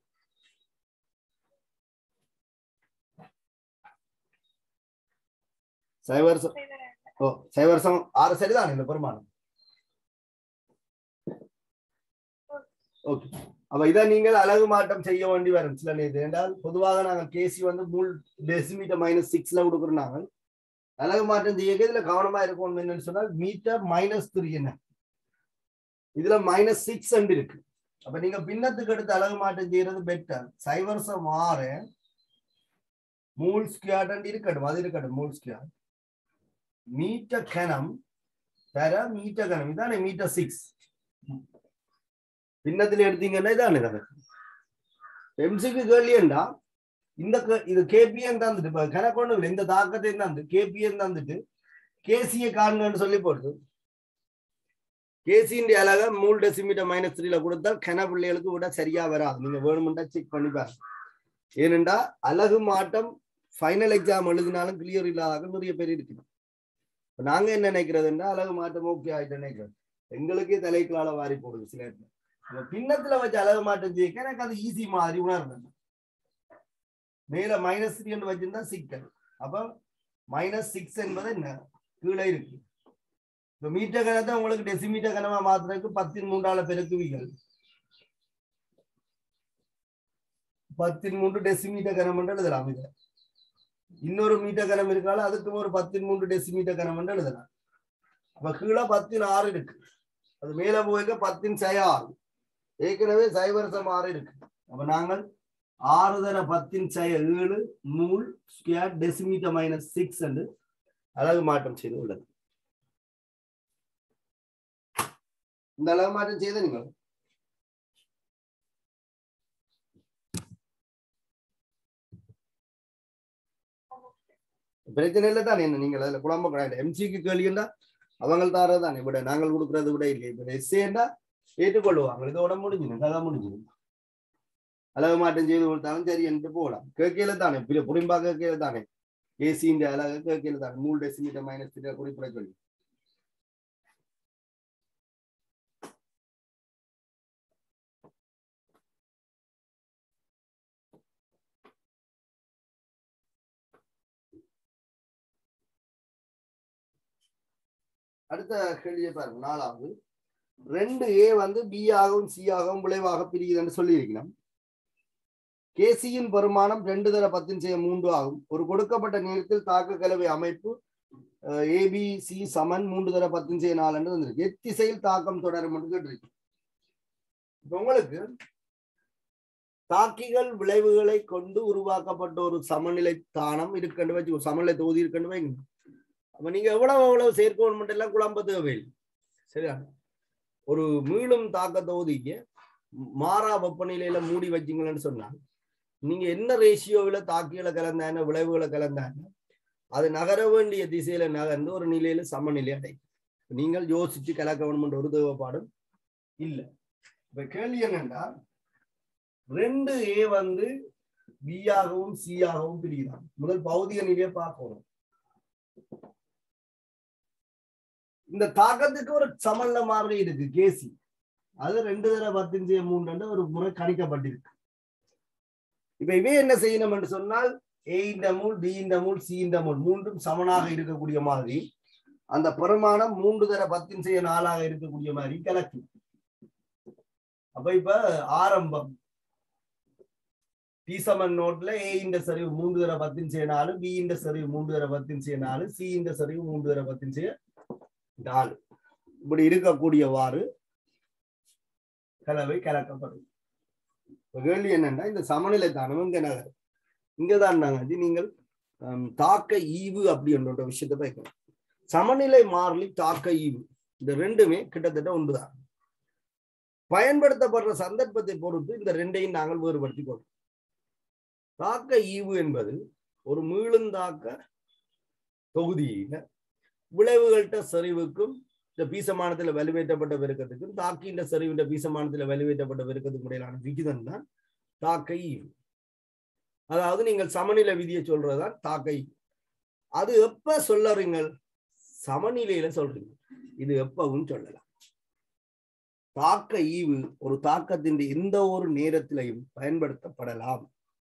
Speaker 1: சைவரசம் ஓ சைவரசம் ஆறு சரிதான் இந்த பெருமானம் ஓகே அப்ப இதை நீங்கள் அழகு மாற்றம் செய்ய வேண்டி வரும் சில நேரம் என்றால் பொதுவாக நாங்கள் கேசி வந்து மூல் டெசிமீட்டர் மைனஸ் சிக்ஸ்ல கொடுக்குறோம் நாங்கள் அழகு மாற்றம் செய்ய இதுல கவனமா இருக்கும் என்னன்னு சொன்னால் மீட்டர் மைனஸ் த்ரீ என்ன இதுல மைனஸ் சிக்ஸ் இருக்கு அப்ப நீங்க பின்னத்துக்கு எடுத்து அழகு மாற்றம் செய்யறது பெட்டர் சைவர்சம் ஆறு மூல் ஸ்கியாட் இருக்கட்டும் அது இருக்கட்டும் மூல் ஸ்கியாட் மீட்டர் கணம் தர மீட்டர் கணம் இதானே மீட்டர் சிக்ஸ் பின்னத்துல எடுத்தீங்கன்னா இதானே கதை எம்சிக்கு கேள்வியண்டா இந்த க- இது கேபிஎன் தந்துட்டு இப்ப கணக்கு இல்லை இந்த தாக்கத்தை தந்து கேபிஎன் தந்துட்டு கேசியை காண்கன்னு சொல்லி போடுது கேசியின் அழக மூல் டெசிமீட்டர் மைனஸ் த்ரீல கொடுத்தால் கன பிள்ளைகளுக்கு விட சரியா வராது நீங்க வேணுமெண்டா செக் பண்ணி பாருங்க ஏனென்றா அழகு மாட்டம் ஃபைனல் எக்ஸாம் எழுதினாலும் கிளியர் இல்லாத நிறைய பேர் இருக்குது இப்ப நாங்க என்ன நினைக்கிறதுன்னா அழகு மாட்டம் ஓகே ஆயிட்டு நினைக்கிறோம் எங்களுக்கே தலைக்குள்ளால வாரி போடுது சில இடத்துல நம்ம பின்னத்துல வச்சு அழகு மாட்டம் செய்ய எனக்கு அது ஈஸி மாதிரி உணர்ந்தேன் மேல மைனஸ் த்ரீ வச்சிருந்தா சிக்கல் அப்ப மைனஸ் சிக்ஸ் என்பது என்ன கீழே இருக்கு இப்ப மீட்டர் கணத்தை உங்களுக்கு டெசிமீட்டர் கணமா மாத்துறதுக்கு பத்தின் மூன்றால பெருக்குவீங்கள் பத்தின் மூன்று டெசிமீட்டர் கணம் என்று எழுதலாம் இதை இன்னொரு மீட்டர் கணம் இருக்காலும் அதுக்கு ஒரு பத்தின் மூன்று டெசிமீட்டர் கணம் என்று எழுதலாம் அப்ப கீழே பத்தின் ஆறு இருக்கு அது மேல போயிருக்க பத்தின் சய ஆறு ஏற்கனவே சைவரசம் ஆறு இருக்கு அப்ப நாங்கள் ஆறு தர பத்தின் சய ஏழு நூல் ஸ்கொயர் டெசிமீட்டர் மைனஸ் சிக்ஸ் என்று அழகு மாற்றம் செய்து உள்ளது இந்த அளவு மாற்றம் செய்த நீங்கள் பிரச்சனை இல்லை தானே என்ன நீங்கள் அதுல குழம்ப கிடையாது எம்சிக்கு கேள்விண்டா அவங்க தாரது தானே விட நாங்கள் கொடுக்கறது விட இல்லை இப்ப எஸ்ஏண்டா ஏற்றுக்கொள்ளுவாங்க இதோட முடிஞ்சிடும் கதை முடிஞ்சிடும் அழகு மாற்றம் செய்து கொடுத்தாலும் சரி என்று போகலாம் கேட்கல தானே பிற புரிம்பா கேட்கல தானே ஏசியின் அழகு கேட்கல தானே மூணு டெசிமீட்டர் மைனஸ் குறிப்பிட சொல்லி அடுத்த கேள்வியை பாருங்க நாலாவது ரெண்டு ஏ வந்து பி ஆகவும் சி ஆகவும் விளைவாக பிரியுதுன்னு சொல்லியிருக்கிறோம் கேசியின் பெருமானம் ரெண்டு தர பத்தின் செய்ய மூன்று ஆகும் ஒரு கொடுக்கப்பட்ட நேரத்தில் தாக்க கலவை அமைப்பு ஏபிசி சமன் மூன்று தர பத்தின் செய்ய நாலு என்று வந்திருக்கு எத்திசையில் தாக்கம் தொடரும் என்று கேட்டிருக்கு இப்ப உங்களுக்கு தாக்கிகள் விளைவுகளை கொண்டு உருவாக்கப்பட்ட ஒரு சமநிலை தானம் இருக்குன்னு வச்சு ஒரு சமநிலை தொகுதி இருக்குன்னு வைங்க அப்ப நீங்க எவ்வளவு எவ்வளவு சேர்க்கணும் மட்டும் எல்லாம் குழம்ப தேவையில்லை சரியா ஒரு மீளும் தாக்க தொகுதிக்கு மாறா வெப்பநிலையில மூடி வச்சீங்கன்னு சொன்னா நீங்க என்ன ரேஷியோவில் தாக்கிகளை கலந்தான விளைவுகளை கலந்தான அது நகர வேண்டிய திசையில நகர்ந்து ஒரு நிலையில சமநிலை அடையும் நீங்கள் யோசிச்சு கலக்க வேணும்ன்ற ஒரு தேவைப்பாடும் இல்லை இப்ப கேள்வி என்னன்னா ரெண்டு ஏ வந்து பி ஆகவும் சி ஆகவும் பிரிகிறான் முதல் பௌதிக நிலையை பார்க்கணும் இந்த தாக்கத்துக்கு ஒரு சமல்ல மாதிரி இருக்கு கேசி அது ரெண்டு தடவை பத்தஞ்சு மூன்று ஒரு முறை கணிக்கப்பட்டிருக்கு இப்ப இவை என்ன செய்யணும் என்று சொன்னால் ஏ இந்த மூல் பி இந்த மூல் சி இந்த மூல் மூன்றும் சமனாக இருக்கக்கூடிய மாதிரி அந்த பெருமானம் மூன்று தர பத்தின் செய்ய நாளாக இருக்கக்கூடிய மாதிரி கலக்கி அப்ப இப்ப ஆரம்பம் பீசமன் நோட்ல ஏ இந்த சரிவு மூன்று தர பத்தின் செய்ய நாலு பி இந்த சரிவு மூன்று தர பத்தின் செய்ய நாலு சி இந்த சரிவு மூன்று தர பத்தின் செய்ய நாலு இப்படி இருக்கக்கூடியவாறு கலவை கலக்கப்படும் இப்ப கேள்வி என்னன்னா இந்த சமநிலை தானம் இங்க நகர் இங்கதான் நாங்க நீங்கள் தாக்க ஈவு அப்படின்ற விஷயத்த பார்க்கணும் சமநிலை மாறலி தாக்க ஈவு இந்த ரெண்டுமே கிட்டத்தட்ட ஒன்றுதான் பயன்படுத்தப்படுற சந்தர்ப்பத்தை பொறுத்து இந்த ரெண்டையும் நாங்கள் வேறுபடுத்திக் கொள்வோம் தாக்க ஈவு என்பது ஒரு மீளுந்தாக்க தொகுதியில விளைவுகள்கிட்ட சரிவுக்கும் இந்த பீசமானத்துல வலுவேற்றப்பட்ட பெருக்கத்துக்கும் தாக்கின்ற சரிவுன்ற பீசமானத்துல வலுவேற்றப்பட்ட பெருக்கத்துக்கும் இடையிலான விகிதம் தான் தாக்க ஈவு அதாவது நீங்கள் சமநிலை விதியை சொல்றதுதான் தாக்க ஈவு அது எப்ப சொல்லறீங்க சமநிலையில சொல்றீங்க இது எப்பவும் சொல்லலாம் தாக்க ஈவு ஒரு தாக்கத்தின் எந்த ஒரு நேரத்திலையும் பயன்படுத்தப்படலாம்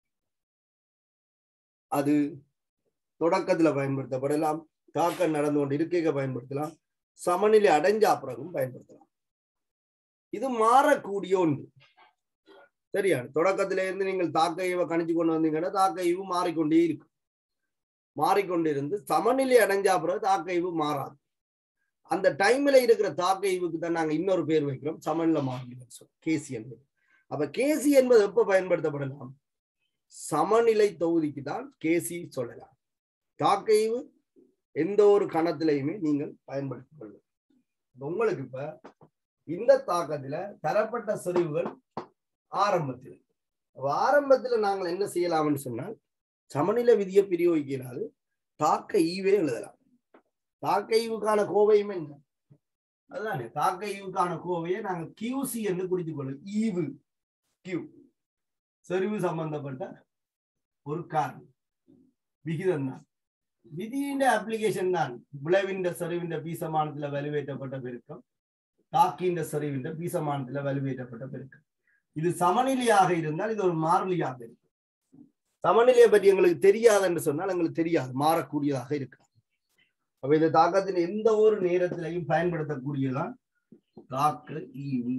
Speaker 1: அது தொடக்கத்துல பயன்படுத்தப்படலாம் தாக்கம் நடந்து கொண்டு இருக்கைக பயன்படுத்தலாம் சமநிலை அடைஞ்ச பிறகும் பயன்படுத்தலாம் இது மாறக்கூடிய ஒன்று சரியா தொடக்கத்தில இருந்து நீங்கள் தாக்க ஈவை கணிச்சு கொண்டு வந்தீங்கன்னா தாக்க ஈவு மாறிக்கொண்டே இருக்கும் மாறிக்கொண்டிருந்து சமநிலை அடைஞ்சா பிறகு தாக்க ஈவு மாறாது அந்த டைம்ல இருக்கிற தாக்க ஈவுக்கு தான் நாங்க இன்னொரு பேர் வைக்கிறோம் சமநிலை மாறிலி கேசி என்பது அப்ப கேசி என்பது எப்ப பயன்படுத்தப்படலாம் சமநிலை தொகுதிக்கு தான் கேசி சொல்லலாம் தாக்க ஈவு எந்த ஒரு கணத்திலையுமே நீங்கள் பயன்படுத்திக் கொள்ளலாம் இப்ப உங்களுக்கு இப்ப இந்த தாக்கத்துல தரப்பட்ட செறிவுகள் ஆரம்பத்தில் அப்ப ஆரம்பத்துல நாங்கள் என்ன செய்யலாம்னு சொன்னால் சமநிலை விதியை பிரயோகிக்கிறாது தாக்க ஈவே எழுதலாம் தாக்க ஈவுக்கான கோவையும் என்ன அதுதானே தாக்க ஈவுக்கான கோவையை நாங்கள் கியூசி என்று குறித்துக் கொள்ளும் ஈவு கியூ செறிவு சம்பந்தப்பட்ட ஒரு காரணம் விகிதம் தான் விதியின் அப்ளிகேஷன் தான் விளைவின்ற செறிவின்ற பீசமானத்துல வலுவேற்றப்பட்ட பெருக்கம் தாக்கின்ற செறிவின்ற பீசமானத்துல வலுவேற்றப்பட்ட பெருக்கம் இது சமநிலையாக இருந்தால் இது ஒரு மாறிலியாக இருக்கும் சமநிலையை பற்றி எங்களுக்கு தெரியாது என்று சொன்னால் எங்களுக்கு தெரியாது மாறக்கூடியதாக இருக்கலாம் அப்ப இந்த தாக்கத்தின் எந்த ஒரு நேரத்திலையும் பயன்படுத்தக்கூடியதான் தாக்க ஈவு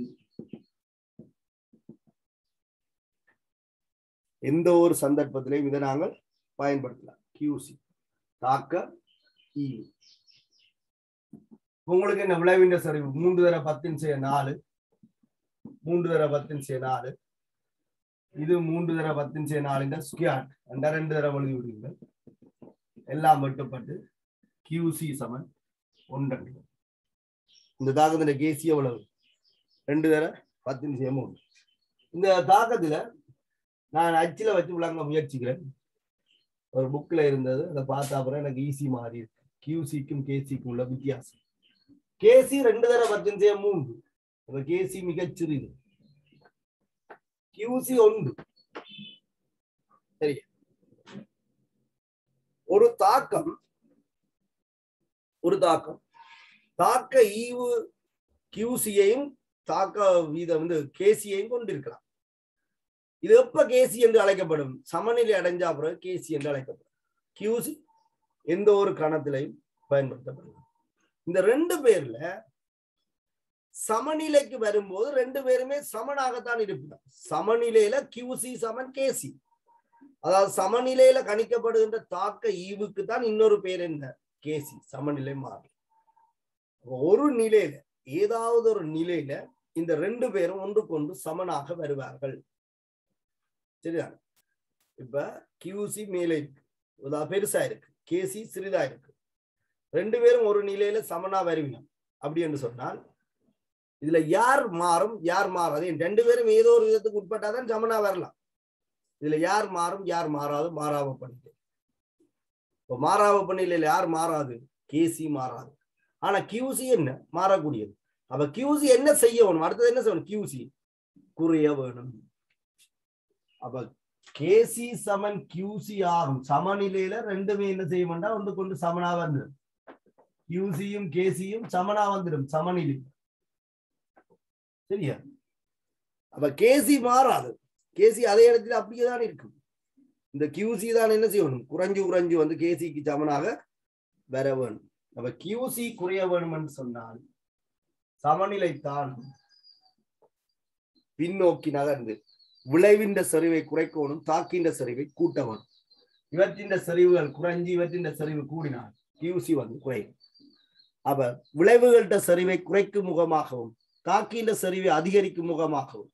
Speaker 1: எந்த ஒரு சந்தர்ப்பத்திலையும் இதை நாங்கள் பயன்படுத்தலாம் கியூசி தாக்க ஈவு உங்களுக்கு என்ன விளைவின்ற சரிவு மூன்று தர பத்தின் செய்ய நாலு மூன்று தர பத்தின் செய்ய நாலு இது மூன்று தர பத்தின் செய்ய நாலுங்க ஸ்கியாட் ரெண்டா ரெண்டு தர எழுதி விடுங்கள் எல்லாம் வெட்டுப்பட்டு கியூசி சமன் ஒன்றரை இந்த தாக்கத்துல கேசி எவ்வளவு ரெண்டு தர பத்தின் செய்ய மூணு இந்த தாக்கத்துல நான் அச்சில வச்சு விளங்க முயற்சிக்கிறேன் ஒரு புக்ல இருந்தது அதை பார்த்த அப்புறம் எனக்கு ஈஸி மாறி இருக்கு கியூசிக்கும் கேசிக்கும் உள்ள வித்தியாசம் கேசி ரெண்டு தர பத்தின் செய்ய மூன்று அப்ப கேசி மிகச் சிறிது கியூசி ஒன்று சரி ஒரு தாக்கம் ஒரு தாக்கம் தாக்க ஈவு கியூசியையும் தாக்க வீதம் வந்து கேசியையும் கொண்டிருக்கலாம் இது எப்ப கேசி என்று அழைக்கப்படும் சமநிலை அடைஞ்சா பிறகு கேசி என்று அழைக்கப்படும் கியூசி எந்த ஒரு கணத்திலையும் பயன்படுத்தப்படும் இந்த ரெண்டு பேர்ல சமநிலைக்கு வரும்போது ரெண்டு பேருமே சமனாகத்தான் இருப்பாங்க சமநிலையில கியூசி சமன் கேசி அதாவது சமநிலையில கணிக்கப்படுகின்ற தாக்க ஈவுக்கு தான் இன்னொரு பேர் என்ன கேசி சமநிலை மாறி ஒரு நிலையில ஏதாவது ஒரு நிலையில இந்த ரெண்டு பேரும் ஒன்றுக்கொண்டு சமனாக வருவார்கள் சரியா இப்ப கியூசி மேலே இருக்கு அதாவது பெருசா இருக்கு கேசி சிறிதா இருக்கு ரெண்டு பேரும் ஒரு நிலையில சமனா வருவினம் அப்படி என்று சொன்னால் இதுல யார் மாறும் யார் மாறாது ரெண்டு பேரும் ஏதோ ஒரு விதத்துக்கு உட்பட்டாதான் சமனா வரலாம் இதுல யார் மாறும் யார் மாறாது மாறாம பண்ணிட்டு இப்போ மாறாம பண்ணில யார் மாறாது கேசி மாறாது ஆனா கியூசி என்ன மாறக்கூடியது அப்ப கியூசி என்ன செய்ய வேணும் அடுத்தது என்ன செய்யணும் கியூசி குறைய வேணும் அப்ப கேசி சமன் கியூசி ஆகும் சமநிலையில ரெண்டுமே என்ன செய்ய வேண்டாம் ஒன்று கொண்டு சமனா வந்துடும் கியூசியும் கேசியும் சமனா வந்துடும் சமநிலை சரியா அப்ப கேசி மாறாது கேசி அதே இடத்துல அப்படியே தான் இருக்கும் இந்த கியூசி தான் என்ன செய்யணும் குறைஞ்சு குறைஞ்சு வந்து கேசிக்கு சமனாக வர வேணும் அப்ப கியூசி குறைய வேணும் என்று சொன்னால் சமநிலைத்தான் பின்னோக்கி நகர்ந்து விளைவின்ற செறிவை குறைக்கணும் தாக்கின்ற செறிவை கூட்ட வேணும் இவற்றின் செறிவுகள் குறைஞ்சு இவற்றின் செறிவு கூடினால் கியூசி வந்து குறையும் அப்ப விளைவுகள்கிட்ட செறிவை குறைக்கும் முகமாகவும் தாக்கின்ற செறிவை அதிகரிக்கும் முகமாகவும்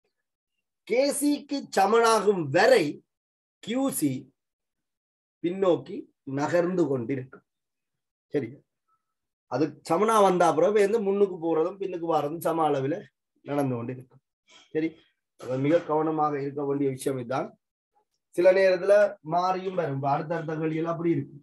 Speaker 1: கேசிக்கு சமனாகும் வரை கியூசி பின்னோக்கி நகர்ந்து கொண்டிருக்கும் சரி அது சமனா வந்த அப்புறம் வந்து முன்னுக்கு போறதும் பின்னுக்கு வர்றதும் சம அளவில் நடந்து கொண்டிருக்கும் சரி அது மிக கவனமாக இருக்க வேண்டிய விஷயம் இதுதான் சில நேரத்துல மாறியும் வரும் இப்ப அடுத்தடுத்த கழிகள் அப்படி இருக்கு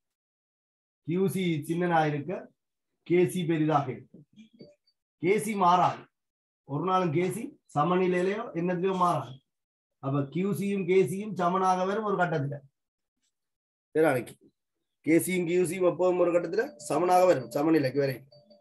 Speaker 1: கியூசி சின்னனா இருக்க கேசி பெரிதாக இருக்கு கேசி மாறாது ஒரு நாளும் கேசி சமநிலையிலயோ என்னத்திலயோ மாறாது அப்ப கியூசியும் கேசியும் சமனாக வரும் ஒரு கட்டத்துல சரி அன்னைக்கு கேசியும் கியூசியும் எப்போதும் ஒரு கட்டத்துல சமனாக வரும் சமநிலைக்கு வரை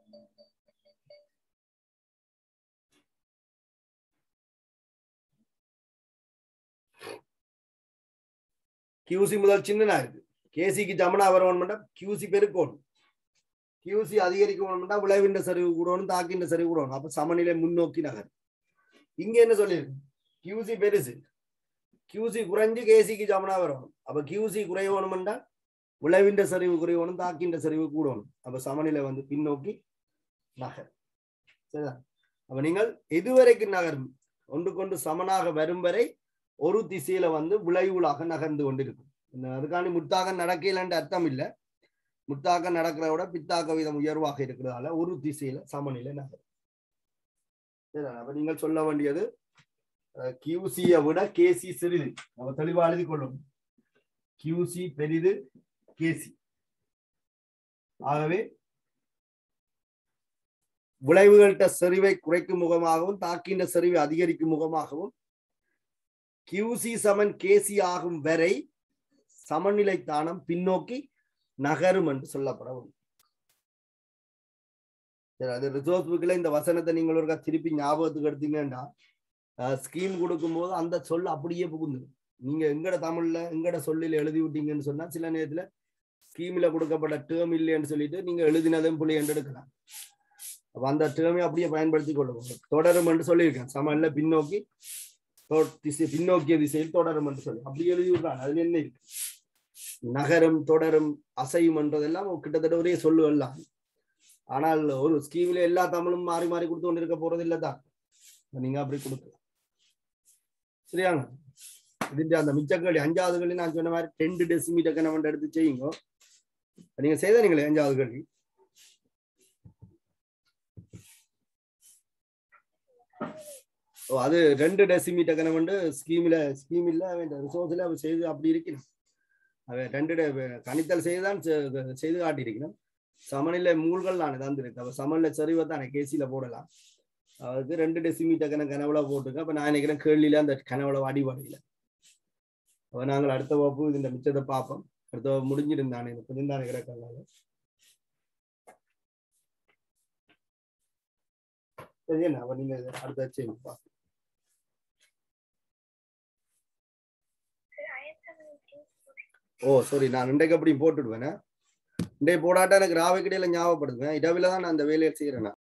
Speaker 1: கியூசி முதல் சின்னனா இருக்கு கேசிக்கு சமனா வரணும்னா கியூசி பெருக்கணும் கியூசி அதிகரிக்கணும்னா விளைவின்ற சரிவு கூடணும் தாக்கின்ற சரிவு கூடணும் அப்ப சமநிலை முன்னோக்கி நகர் இங்க என்ன சொல்லியிருக்கு கியூசி பெருசு கியூசி குறைஞ்சு கேசிக்கு சமனா வரணும் அப்ப கியூசி குறையணும் என்றால் விளைவின்ற சரிவு குறையணும் தாக்கின்ற சரிவு கூடணும் அப்ப சமநிலை வந்து பின்னோக்கி நகர் சரிதா அப்ப நீங்கள் எதுவரைக்கும் நகரும் ஒன்றுக்கொண்டு சமனாக வரும் வரை ஒரு திசையில வந்து விளைவுளாக நகர்ந்து கொண்டிருக்கும் இந்த அதுக்காண்டி முத்தாக நடக்கலன்ற அர்த்தம் இல்லை முத்தாக நடக்கிறத விட பித்தாக்க விதம் உயர்வாக இருக்கிறதால ஒரு திசையில சமநிலை நகரும் சரிதா அப்ப நீங்கள் சொல்ல வேண்டியது கியூசியை விட கேசி சிறிது நம்ம தெளிவா எழுதி கொள்ளும் கியூசி பெரிது கேசி ஆகவே விளைவுகள்கிட்ட செறிவை குறைக்கும் முகமாகவும் தாக்கின்ற செறிவை அதிகரிக்கும் முகமாகவும் கியூசி சமன் கேசி ஆகும் வரை சமநிலை தானம் பின்னோக்கி நகரும் என்று சொல்லப்படவும் சரி அது ரிசோர்ஸ் புக்கில் இந்த வசனத்தை நீங்கள் ஒருக்கா திருப்பி ஞாபகத்துக்கு எடுத்தீங்கன்னா ஸ்கீம் கொடுக்கும்போது அந்த சொல் அப்படியே புகுந்துடும் நீங்க எங்கட தமிழ்ல எங்கட சொல்லில் எழுதி விட்டீங்கன்னு சொன்னா சில நேரத்துல ஸ்கீம்ல கொடுக்கப்பட்ட டேர்ம் இல்லைன்னு சொல்லிட்டு நீங்க எழுதினதும் புள்ளி என்று எடுக்கலாம் அப்ப அந்த டேர்மை அப்படியே பயன்படுத்தி கொள்ளுங்க தொடரும் என்று சொல்லியிருக்கேன் சமல்ல பின்னோக்கி தொ- திசை பின்னோக்கிய திசையில் தொடரும் என்று சொல்லி அப்படி எழுதி விடுறாங்க அதுல என்ன இருக்கு நகரும் தொடரும் அசையும் என்றதெல்லாம் கிட்டத்தட்ட ஒரே சொல்லு எல்லாம் ஆனால் ஒரு ஸ்கீம்ல எல்லா தமிழும் மாறி மாறி கொடுத்து கொண்டு இருக்க போறது இல்லை தான் நீங்க அப்படி கொடுக்கலாம் சரியாங்க இதுட்டு அந்த மிச்சக்கடி அஞ்சாவது கல்வி நான் சொன்ன மாதிரி டென்ட் டெசிமீட்டர் கணவன் எடுத்து செய்யுங்க நீங்க செய்த நீங்களே அஞ்சாவது கல்வி ஓ அது ரெண்டு டெசிமீட்டர் கணவன் ஸ்கீம்ல ஸ்கீமில் ரிசோர்ஸ்ல அவன் செய்து அப்படி இருக்கணும் அவன் ரெண்டு de- கணித்தல் செய்துதான் செ- செய்து காட்டியிருக்கணும் சமநிலை மூல்கள் நான் தந்திருக்கு அவ சமநிலை சரிவை தானே கேசியில போடலாம் அதுக்கு ரெண்டு டெசிமீட்டர் கணக்கு கனவுல போட்டுக்க அப்ப நான் நினைக்கிறேன் கேள்வியில அந்த கனவுல அடிபடையில அப்ப நாங்கள் அடுத்த வகுப்பு இந்த மிச்சத்தை பார்ப்போம் அடுத்த வகுப்பு முடிஞ்சிருந்தானே கொஞ்சம் தான் கிடக்காங்க சரி என்ன அப்ப நீங்க அடுத்த செய்யுங்க பார்ப்போம்.
Speaker 2: சரி அயன்சமன்
Speaker 1: ஓ சாரி நான் இன்றைக்கு அப்படி போட்டுடுவேன் இன்றைக்கு போடாட்டா எனக்கு ராவை கிடையில ஞாபகப்படுத்துவேன் இடவில தான் நான் அந்த வேலையை செய்யறேன் நான்.